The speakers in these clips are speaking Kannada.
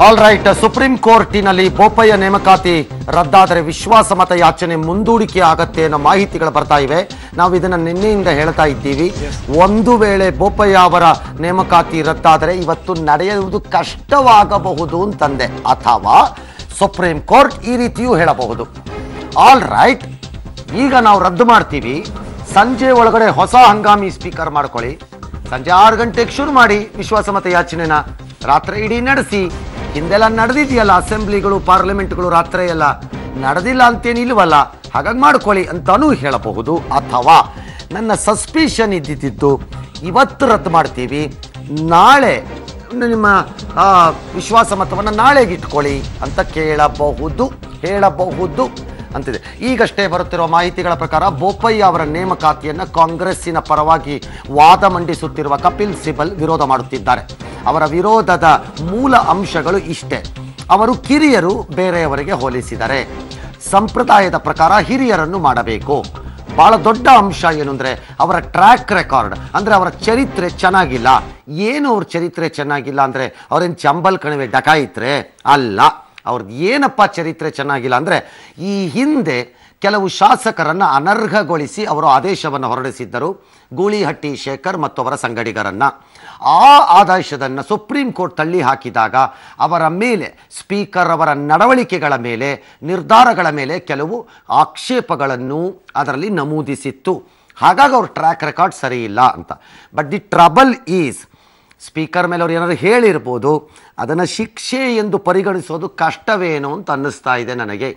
ಆಲ್ ರೈಟ್ ಸುಪ್ರೀಂ ಕೋರ್ಟಿನಲ್ಲಿ ಬೋಪಯ್ಯ ನೇಮಕಾತಿ ರದ್ದಾದರೆ ವಿಶ್ವಾಸಮತ ಯಾಚನೆ ಮುಂದೂಡಿಕೆ ಆಗತ್ತೆ ಅನ್ನೋ ಮಾಹಿತಿಗಳು ಬರ್ತಾ ಇವೆ ನಾವು ಇದನ್ನ ನಿನ್ನೆಯಿಂದ ಹೇಳ್ತಾ ಇದ್ದೀವಿ ಒಂದು ವೇಳೆ ಬೋಪಯ್ಯ ಅವರ ನೇಮಕಾತಿ ರದ್ದಾದರೆ ಇವತ್ತು ನಡೆಯುವುದು ಕಷ್ಟವಾಗಬಹುದು ಅಂತಂದೆ ಅಥವಾ ಸುಪ್ರೀಂ ಕೋರ್ಟ್ ಈ ರೀತಿಯೂ ಹೇಳಬಹುದು ಆಲ್ ರೈಟ್ ಈಗ ನಾವು ರದ್ದು ಮಾಡ್ತೀವಿ ಸಂಜೆ ಒಳಗಡೆ ಹೊಸ ಹಂಗಾಮಿ ಸ್ಪೀಕರ್ ಮಾಡ್ಕೊಳ್ಳಿ ಸಂಜೆ ಆರು ಗಂಟೆಗೆ ಶುರು ಮಾಡಿ ವಿಶ್ವಾಸಮತ ಯಾಚನೆನ ರಾತ್ರಿ ಇಡೀ ನಡೆಸಿ ಹಿಂದೆಲ್ಲ ನಡೆದಿದೆಯಲ್ಲ ಅಸೆಂಬ್ಲಿಗಳು ಪಾರ್ಲಿಮೆಂಟ್ಗಳು ರಾತ್ರಿ ಎಲ್ಲ ನಡೆದಿಲ್ಲ ಅಂತೇನಿಲ್ವಲ್ಲ ಹಾಗಾಗಿ ಮಾಡ್ಕೊಳ್ಳಿ ಅಂತಾನೂ ಹೇಳಬಹುದು ಅಥವಾ ನನ್ನ ಸಸ್ಪಿಷನ್ ಇದ್ದಿದ್ದು ಇವತ್ತು ರದ್ದು ಮಾಡ್ತೀವಿ ನಾಳೆ ನಿಮ್ಮ ಆ, ವಿಶ್ವಾಸಮತವನ್ನು ನಾಳೆಗೆ ಇಟ್ಕೊಳ್ಳಿ ಅಂತ ಕೇಳಬಹುದು ಹೇಳಬಹುದು ಅಂತಿದೆ ಈಗಷ್ಟೇ ಬರುತ್ತಿರುವ ಮಾಹಿತಿಗಳ ಪ್ರಕಾರ ಬೋಪಯ್ಯ ಅವರ ನೇಮಕಾತಿಯನ್ನು ಕಾಂಗ್ರೆಸ್ಸಿನ ಪರವಾಗಿ ವಾದ ಮಂಡಿಸುತ್ತಿರುವ ಕಪಿಲ್ ಸಿಬಲ್ ವಿರೋಧ ಮಾಡುತ್ತಿದ್ದಾರೆ ಅವರ ವಿರೋಧದ ಮೂಲ ಅಂಶಗಳು ಇಷ್ಟೇ ಅವರು ಕಿರಿಯರು ಬೇರೆಯವರಿಗೆ ಹೋಲಿಸಿದರೆ ಸಂಪ್ರದಾಯದ ಪ್ರಕಾರ ಹಿರಿಯರನ್ನು ಮಾಡಬೇಕು ಬಹಳ ದೊಡ್ಡ ಅಂಶ ಏನು ಅಂದರೆ ಅವರ ಟ್ರ್ಯಾಕ್ ರೆಕಾರ್ಡ್ ಅಂದರೆ ಅವರ ಚರಿತ್ರೆ ಚೆನ್ನಾಗಿಲ್ಲ ಏನು ಅವ್ರ ಚರಿತ್ರೆ ಚೆನ್ನಾಗಿಲ್ಲ ಅಂದರೆ ಅವ್ರೇನು ಚಂಬಲ್ ಕಣಿವೆ ಡಕಾಯಿತ್ರೆ ಅಲ್ಲ ಅವ್ರದ್ದು ಏನಪ್ಪ ಚರಿತ್ರೆ ಚೆನ್ನಾಗಿಲ್ಲ ಅಂದರೆ ಈ ಹಿಂದೆ ಕೆಲವು ಶಾಸಕರನ್ನು ಅನರ್ಹಗೊಳಿಸಿ ಅವರು ಆದೇಶವನ್ನು ಹೊರಡಿಸಿದ್ದರು ಗೂಳಿಹಟ್ಟಿ ಶೇಖರ್ ಮತ್ತು ಅವರ ಸಂಗಡಿಗರನ್ನು ಆ ಆದೇಶವನ್ನು ಸುಪ್ರೀಂ ಕೋರ್ಟ್ ತಳ್ಳಿ ಹಾಕಿದಾಗ ಅವರ ಮೇಲೆ ಸ್ಪೀಕರ್ ಅವರ ನಡವಳಿಕೆಗಳ ಮೇಲೆ ನಿರ್ಧಾರಗಳ ಮೇಲೆ ಕೆಲವು ಆಕ್ಷೇಪಗಳನ್ನು ಅದರಲ್ಲಿ ನಮೂದಿಸಿತ್ತು ಹಾಗಾಗಿ ಅವ್ರ ಟ್ರ್ಯಾಕ್ ರೆಕಾರ್ಡ್ ಸರಿ ಇಲ್ಲ ಅಂತ but the trouble is speaker ಮೇಲೆ ಅವ್ರು ಏನಾದ್ರು ಹೇಳಿರ್ಬೋದು ಅದನ್ನು ಶಿಕ್ಷೆ ಎಂದು ಪರಿಗಣಿಸೋದು ಕಷ್ಟವೇನೋ ಅಂತ ಅನ್ನಿಸ್ತಾ ಇದೆ ನನಗೆ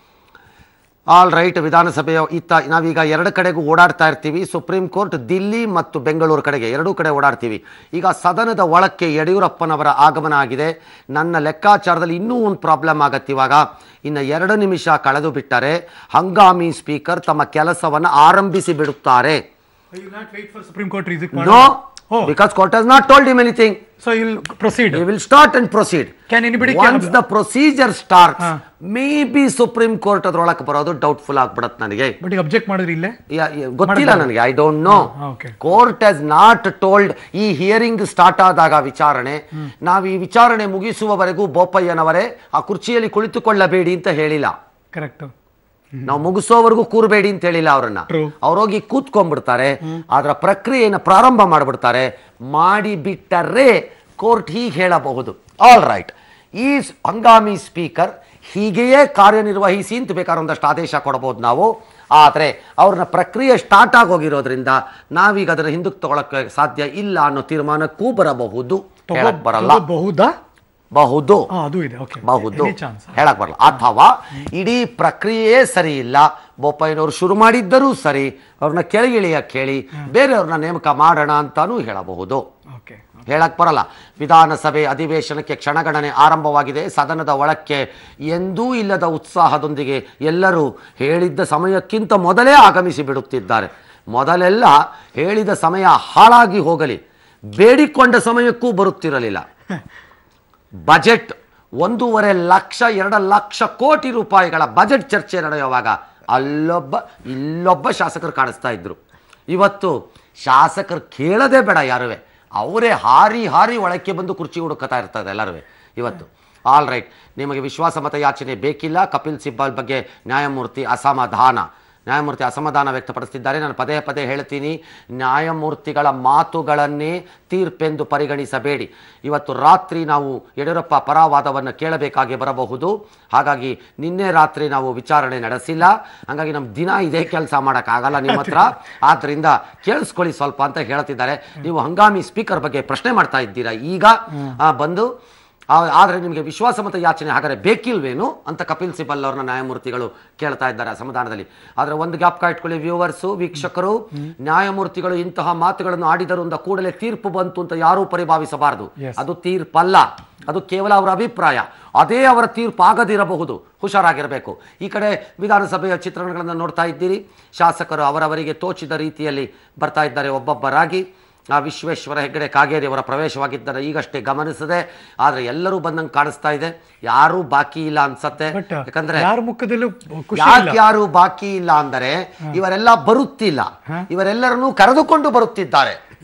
ಆಲ್ ರೈಟ್ ವಿಧಾನಸಭೆಯ ಇತ್ತ ನಾವೀಗ ಎರಡು ಕಡೆಗೂ ಓಡಾಡ್ತಾ ಇರ್ತೀವಿ ಸುಪ್ರೀಂ ಕೋರ್ಟ್ ದಿಲ್ಲಿ ಮತ್ತು ಬೆಂಗಳೂರು ಕಡೆಗೆ ಎರಡೂ ಕಡೆ ಓಡಾಡ್ತೀವಿ ಈಗ ಸದನದ ಒಳಕ್ಕೆ ಯಡಿಯೂರಪ್ಪನವರ ಆಗಮನ ಆಗಿದೆ ನನ್ನ ಲೆಕ್ಕಾಚಾರದಲ್ಲಿ ಇನ್ನೂ ಒಂದು ಪ್ರಾಬ್ಲಮ್ ಆಗತ್ತೆ ಇವಾಗ ಇನ್ನು ಎರಡು ನಿಮಿಷ ಕಳೆದು ಬಿಟ್ಟರೆ ಹಂಗಾಮಿ ಸ್ಪೀಕರ್ ತಮ್ಮ ಕೆಲಸವನ್ನು ಆರಂಭಿಸಿ ಬಿಡುತ್ತಾರೆ You will not wait for Supreme Court visit. No Oh, because court has not told him anything so you'll proceed. They will start and proceed. Can anybody Once can- the procedure starts, ಹಾ. maybe ಸುಪ್ರೀಂ ಕೋರ್ಟ್ ಅದ್ರೊಳಗೆ ಬರೋದು ಡೌಟ್ಫುಲ್ ಆಗ್ಬಿಡತ್ತೆ ನನಗೆ But ಈಗ ಅಬ್ಜೆಕ್ಟ್ ಮಾಡಿದ್ರಿ ಇಲ್ಲೇ ಯಾ- ಯಾ- ಗೊತ್ತಿಲ್ಲ ಮಾಡಲ್ಲ. ನನಗೆ ಐ ಡೋಂಟ್ ನೋ ಹಾ, okay. Court has not told ಈ ಹಿಯರಿಂಗ್ ಸ್ಟಾರ್ಟ್ ಆದಾಗ ವಿಚಾರಣೆ ನಾವು ಈ ವಿಚಾರಣೆ ಮುಗಿಸುವವರೆಗೂ ಬೋಪಯ್ಯನವರೇ ಆ ಕುರ್ಚಿಯಲ್ಲಿ ಕುಳಿತುಕೊಳ್ಳಬೇಡಿ ಅಂತ ಹೇಳಿಲ್ಲ ಕರೆಕ್ಟ್ ನಾವು ಮುಗಿಸೋವರೆಗೂ ಕೂರಬೇಡಿ ಅಂತ ಹೇಳಿಲ್ಲ ಅವರನ್ನ True. ಅವ್ರೋಗಿ ಕೂತ್ಕೊಂಡ್ಬಿಡ್ತಾರೆ ಅದರ ಪ್ರಕ್ರಿಯೆಯನ್ನು ಪ್ರಾರಂಭ ಮಾಡಿಬಿಡ್ತಾರೆ ಮಾಡಿಬಿಟ್ಟರೆ ಕೋರ್ಟ್ ಹೀಗೆ ಹೇಳಬಹುದು ಆಲ್ ರೈಟ್ ಈ ಸ್- ಹಂಗಾಮಿ ಸ್ಪೀಕರ್ ಹೀಗೆಯೇ ಕಾರ್ಯನಿರ್ವಹಿಸಿ ಅಂತ ಬೇಕಾದ್ರೆ ಒಂದಷ್ಟು ಆದೇಶ ಕೊಡಬಹುದು ನಾವು ಆದರೆ ಅವ್ರನ್ನ ಪ್ರಕ್ರಿಯೆ ಸ್ಟಾರ್ಟ್ ಆಗೋಗಿರೋದ್ರಿಂದ ನಾವೀಗ ಅದನ್ನು ಹಿಂದಕ್ಕೆ ತಗೊಳಕ್ಕೆ ಸಾಧ್ಯ ಇಲ್ಲ ಅನ್ನೋ ತೀರ್ಮಾನಕ್ಕೂ ಬರಬಹುದು ಹೇಳಕ್ ಬರಲ್ಲ ಬಹುದಾ ಬಹುದು ಹಾ ಅದು ಇದೆ ಓಕೆ ಬಹುದು ಚಾನ್ಸ್ ಹೇಳಕ್ ಬರಲ್ಲ ಅಥವಾ ಇಡೀ ಪ್ರಕ್ರಿಯೆಯೇ ಸರಿ ಇಲ್ಲ ಬೋಪಯ್ಯನವರು ಶುರು ಮಾಡಿದ್ದರೂ ಸರಿ ಅವ್ರನ್ನ ಕೆಳಗಿಳಿಯಕ್ಕೆ ಹೇಳಿ ಬೇರೆಯವ್ರನ್ನ ನೇಮಕ ಮಾಡೋಣ ಅಂತಾನೂ ಹೇಳಬಹುದು ಓಕೆ ಹೇಳಕ್ ಬರಲ್ಲ ವಿಧಾನಸಭೆ ಅಧಿವೇಶನಕ್ಕೆ ಕ್ಷಣಗಣನೆ ಆರಂಭವಾಗಿದೆ ಸದನದ ಒಳಕ್ಕೆ ಎಂದೂ ಇಲ್ಲದ ಉತ್ಸಾಹದೊಂದಿಗೆ ಎಲ್ಲರೂ ಹೇಳಿದ್ದ ಸಮಯಕ್ಕಿಂತ ಮೊದಲೇ ಆಗಮಿಸಿ ಬಿಡುತ್ತಿದ್ದಾರೆ ಮೊದಲೆಲ್ಲ ಹೇಳಿದ ಸಮಯ ಹಾಳಾಗಿ ಹೋಗಲಿ ಬೇಡಿಕೊಂಡ ಸಮಯಕ್ಕೂ ಬರುತ್ತಿರಲಿಲ್ಲ ಬಜೆಟ್ ಒಂದೂವರೆ ಲಕ್ಷ ಎರಡು ಲಕ್ಷ ಕೋಟಿ ರೂಪಾಯಿಗಳ ಬಜೆಟ್ ಚರ್ಚೆ ನಡೆಯುವಾಗ ಅಲ್ಲೊಬ್ಬ ಇಲ್ಲೊಬ್ಬ ಶಾಸಕರು ಕಾಣಿಸ್ತಾ ಇದ್ರು ಇವತ್ತು ಶಾಸಕರು ಕೇಳದೇ ಬೇಡ ಯಾರುವೆ ಅವರೇ ಹಾರಿ ಹಾರಿ ಒಳಕ್ಕೆ ಬಂದು ಕುರ್ಚಿ ಹುಡುಕತಾ ಇರ್ತದೆ ಎಲ್ಲರೂ ಇವತ್ತು ಆಲ್ ರೈಟ್ ನಿಮಗೆ ವಿಶ್ವಾಸಮತ ಯಾಚನೆ ಬೇಕಿಲ್ಲ ಕಪಿಲ್ ಸಿಬ್ಬಲ್ ಬಗ್ಗೆ ನ್ಯಾಯಮೂರ್ತಿ ಅಸಮಾಧಾನ ನ್ಯಾಯಮೂರ್ತಿ ಅಸಮಾಧಾನ ವ್ಯಕ್ತಪಡಿಸಿದ್ದಾರೆ ನಾನು ಪದೇ ಪದೇ ಹೇಳ್ತೀನಿ ನ್ಯಾಯಮೂರ್ತಿಗಳ ಮಾತುಗಳನ್ನೇ ತೀರ್ಪೆಂದು ಪರಿಗಣಿಸಬೇಡಿ ಇವತ್ತು ರಾತ್ರಿ ನಾವು ಯಡಿಯೂರಪ್ಪ ಪರವಾದವನ್ನು ಕೇಳಬೇಕಾಗಿ ಬರಬಹುದು ಹಾಗಾಗಿ ನಿನ್ನೆ ರಾತ್ರಿ ನಾವು ವಿಚಾರಣೆ ನಡೆಸಿಲ್ಲ ಹಾಗಾಗಿ ನಮ್ಮ ದಿನ ಇದೇ ಕೆಲಸ ಮಾಡೋಕ್ಕಾಗಲ್ಲ ನಿಮ್ಮ ಹತ್ರ ಆದ್ದರಿಂದ ಕೇಳಿಸ್ಕೊಳ್ಳಿ ಸ್ವಲ್ಪ ಅಂತ ಹೇಳ್ತಿದ್ದಾರೆ ನೀವು ಹಂಗಾಮಿ ಸ್ಪೀಕರ್ ಬಗ್ಗೆ ಪ್ರಶ್ನೆ ಮಾಡ್ತಾ ಇದ್ದೀರಾ ಈಗ ಆ, ಬಂದು ಆ- ಆದರೆ ನಿಮಗೆ ವಿಶ್ವಾಸಮತ ಯಾಚನೆ ಹಾಗಾದ್ರೆ ಬೇಕಿಲ್ವೇನು ಅಂತ ಕಪಿಲ್ ಸಿಬಲ್ ಅವ್ರನ್ನ ನ್ಯಾಯಮೂರ್ತಿಗಳು ಕೇಳ್ತಾ ಇದ್ದಾರೆ ಅಸಮಾಧಾನದಲ್ಲಿ ಆದರೆ ಒಂದು ಜ್ಞಾಪಕ ಇಟ್ಕೊಳ್ಳಿ ವ್ಯೂವರ್ಸು ವೀಕ್ಷಕರು ನ್ಯಾಯಮೂರ್ತಿಗಳು ಇಂತಹ ಮಾತುಗಳನ್ನು ಆಡಿದರು ಅಂದ ಕೂಡಲೇ ತೀರ್ಪು ಬಂತು ಅಂತ ಯಾರೂ ಪರಿಭಾವಿಸಬಾರದು Yes. ಅದು ತೀರ್ಪಲ್ಲ ಅದು ಕೇವಲ ಅವರ ಅಭಿಪ್ರಾಯ ಅದೇ ಅವರ ತೀರ್ಪು ಆಗದಿರಬಹುದು ಹುಷಾರಾಗಿರಬೇಕು ಈ ಕಡೆ ವಿಧಾನಸಭೆಯ ಚಿತ್ರಣಗಳನ್ನು ನೋಡ್ತಾ ಇದ್ದೀರಿ ಶಾಸಕರು ಅವರವರಿಗೆ ತೋಚಿದ ರೀತಿಯಲ್ಲಿ ಬರ್ತಾ ಇದ್ದಾರೆ ಒಬ್ಬೊಬ್ಬರಾಗಿ ಆ ವಿಶ್ವೇಶ್ವರ ಹೆಗ್ಗಡೆ ಕಾಗೇರಿ ಅವರ ಪ್ರವೇಶವಾಗಿದ್ದರೆ ಈಗಷ್ಟೇ ಗಮನಿಸದೆ ಆದರೆ ಎಲ್ಲರೂ ಬಂದಂಗೆ ಕಾಣಿಸ್ತಾ ಇದೆ ಯಾರೂ ಬಾಕಿ ಇಲ್ಲ ಅನ್ಸತ್ತೆ ಬಟ್ ಯಾಕಂದ್ರೆ ಯಾರ ಮುಖದಲ್ಲೂ ಖುಷಿ ಯಾಕೆ ಇಲ್ಲ ಯಾರು ಬಾಕಿ ಇಲ್ಲ ಅಂದರೆ ಇವರೆಲ್ಲ ಬರುತ್ತಿಲ್ಲ ಇವರೆಲ್ಲರನ್ನೂ ಕರೆದುಕೊಂಡು ಬರುತ್ತಿದ್ದಾರೆ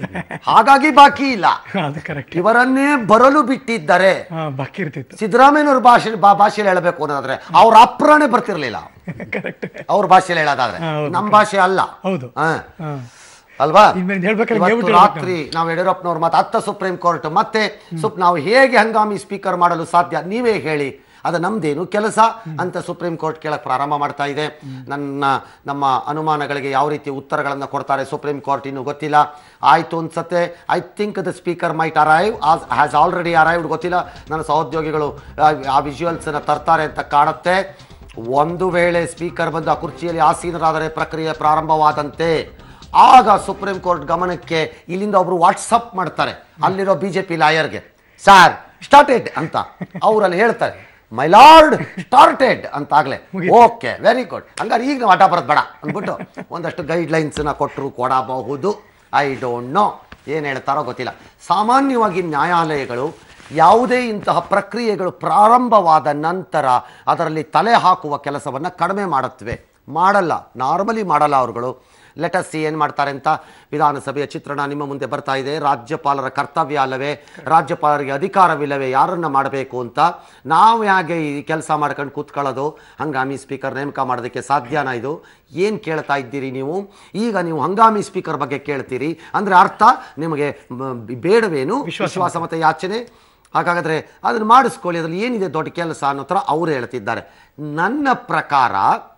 ಹಾಗಾಗಿ ಬಾಕಿ ಇಲ್ಲ ಅದು ಕರೆಕ್ಟ್ ಇವರನ್ನೇ ಬರಲು ಬಿಟ್ಟಿದ್ದಾರೆ ಹಾ ಬಾಕಿ ಇರ್ತಿತ್ತು ಸಿದ್ದರಾಮಯ್ಯನವ್ರ ಭಾಷೆ ಬಾ- ಭಾಷೆಯಲ್ಲಿ ಹೇಳಬೇಕು ಅನ್ನೋದಾದ್ರೆ ಅವ್ರ ಅಪ್ರಾಣೆ ಬರ್ತಿರ್ಲಿಲ್ಲ ಕರೆಕ್ಟ್ ಅವ್ರ ಭಾಷೆಯಲ್ಲಿ ಹೇಳೋದಾದ್ರೆ ಹಾ, ಹೌದು. ನಮ್ಮ ಭಾಷೆ ಅಲ್ಲ ಹೌದು ಹಾ. ಹಾ ಅಲ್ವಾ ಇನ್ಮೇಲೆ ಹೇಳ್ಬೇಕಾದ್ರೆ ಇವತ್ತು ಹೇಳ್ಬಿಟ್ಟು ಹೇಳ್ಬೇಕು ರಾತ್ರಿ ನಾವು ಯಡಿಯೂರಪ್ಪನವ್ರು ಮತ್ತೆ ಹತ್ತ ಸುಪ್ರೀಂ ಕೋರ್ಟ್ ಮತ್ತೆ ಸುಪ್ ನಾವು ಹೇಗೆ ಹಂಗಾಮಿ ಸ್ಪೀಕರ್ ಮಾಡಲು ಸಾಧ್ಯ ನೀವೇ ಹೇಳಿ ಅದು ನಮ್ದೇನು ಕೆಲಸ ಅಂತ ಸುಪ್ರೀಂ ಕೋರ್ಟ್ ಕೇಳಕ್ ಪ್ರಾರಂಭ ಮಾಡ್ತಾ ಇದೆ ನನ್ನ ನಮ್ಮ ಅನುಮಾನಗಳಿಗೆ ಯಾವ ರೀತಿ ಉತ್ತರಗಳನ್ನು ಕೊಡ್ತಾರೆ ಸುಪ್ರೀಂ ಕೋರ್ಟ್ ಇನ್ನೂ ಗೊತ್ತಿಲ್ಲ ಆಯ್ತು ಅನ್ಸತ್ತೆ I think the speaker might arrive has already arrived ಗೊತ್ತಿಲ್ಲ ನನ್ನ ಸಹೋದ್ಯೋಗಿಗಳು ಆ- ಆ ವಿಜುವಲ್ಸನ್ನು ತರ್ತಾರೆ ಅಂತ ಕಾಣುತ್ತೆ ಒಂದು ವೇಳೆ ಸ್ಪೀಕರ್ ಬಂದು ಆ ಕುರ್ಚಿಯಲ್ಲಿ ಆಸೀನರಾದರೆ ಪ್ರಕ್ರಿಯೆ ಪ್ರಾರಂಭವಾದಂತೆ ಆಗ ಸುಪ್ರೀಂ ಕೋರ್ಟ್ ಗಮನಕ್ಕೆ ಇಲ್ಲಿಂದ ಒಬ್ರು ವಾಟ್ಸಪ್ ಮಾಡ್ತಾರೆ ಅಲ್ಲಿರೋ ಬಿಜೆಪಿ ಲಾಯರ್ಗೆ ಸರ್ ಸ್ಟಾರ್ಟೆಡ್ ಅಂತ ಅವರಲ್ಲಿ ಹೇಳ್ತಾರೆ ಮೈ ಲಾರ್ಡ್ ಸ್ಟಾರ್ಟೆಡ್ ಅಂತಾಗ್ಲೇ ಓಕೆ ವೆರಿ ಗುಡ್ ಹಂಗಾರೆ ಈಗ ನಾವು ಆಟ ಬರೋದು ಬೇಡ ಅಂದ್ಬಿಟ್ಟು ಒಂದಷ್ಟು ಗೈಡ್ ಲೈನ್ಸ್ನ ಕೊಟ್ಟರು ಕೊಡಬಹುದು ಐ ಡೋಂಟ್ ನೋ ಏನು ಹೇಳ್ತಾರೋ ಗೊತ್ತಿಲ್ಲ ಸಾಮಾನ್ಯವಾಗಿ ನ್ಯಾಯಾಲಯಗಳು ಯಾವುದೇ ಇಂತಹ ಪ್ರಕ್ರಿಯೆಗಳು ಪ್ರಾರಂಭವಾದ ನಂತರ ಅದರಲ್ಲಿ ತಲೆ ಹಾಕುವ ಕೆಲಸವನ್ನು ಕಡಿಮೆ ಮಾಡುತ್ತವೆ ಮಾಡಲ್ಲ ನಾರ್ಮಲಿ ಮಾಡಲ್ಲ ಅವರುಗಳು ಲೆಟಸ್ ಏನು ಮಾಡ್ತಾರೆ ಅಂತ ವಿಧಾನಸಭೆಯ ಚಿತ್ರಣ ನಿಮ್ಮ ಮುಂದೆ ಬರ್ತಾ ಇದೆ ರಾಜ್ಯಪಾಲರ ಕರ್ತವ್ಯ ಅಲ್ಲವೇ ರಾಜ್ಯಪಾಲರಿಗೆ ಅಧಿಕಾರವಿಲ್ಲವೇ ಯಾರನ್ನ ಮಾಡಬೇಕು ಅಂತ ನಾವು ಹೇಗೆ ಈ ಕೆಲಸ ಮಾಡ್ಕೊಂಡು ಕೂತ್ಕೊಳ್ಳೋದು ಹಂಗಾಮಿ ಸ್ಪೀಕರ್ ನೇಮಕ ಮಾಡೋದಕ್ಕೆ ಸಾಧ್ಯನಾ ಇದು ಏನು ಕೇಳ್ತಾ ಇದ್ದೀರಿ ನೀವು ಈಗ ನೀವು ಹಂಗಾಮಿ ಸ್ಪೀಕರ್ ಬಗ್ಗೆ ಕೇಳ್ತೀರಿ ಅಂದರೆ ಅರ್ಥ ನಿಮಗೆ ಮ, ಬೇಡವೇನು ವಿಶ್ವಾಸ ಮತ ಯಾಚನೆ ಹಾಗಾದರೆ ಅದನ್ನು ಮಾಡಿಸ್ಕೊಳ್ಳಿ ಅದರಲ್ಲಿ ಏನಿದೆ ದೊಡ್ಡ ಕೆಲಸ ಅನ್ನೋ ಥರ ಅವರು ಹೇಳ್ತಿದ್ದಾರೆ ನನ್ನ ಪ್ರಕಾರ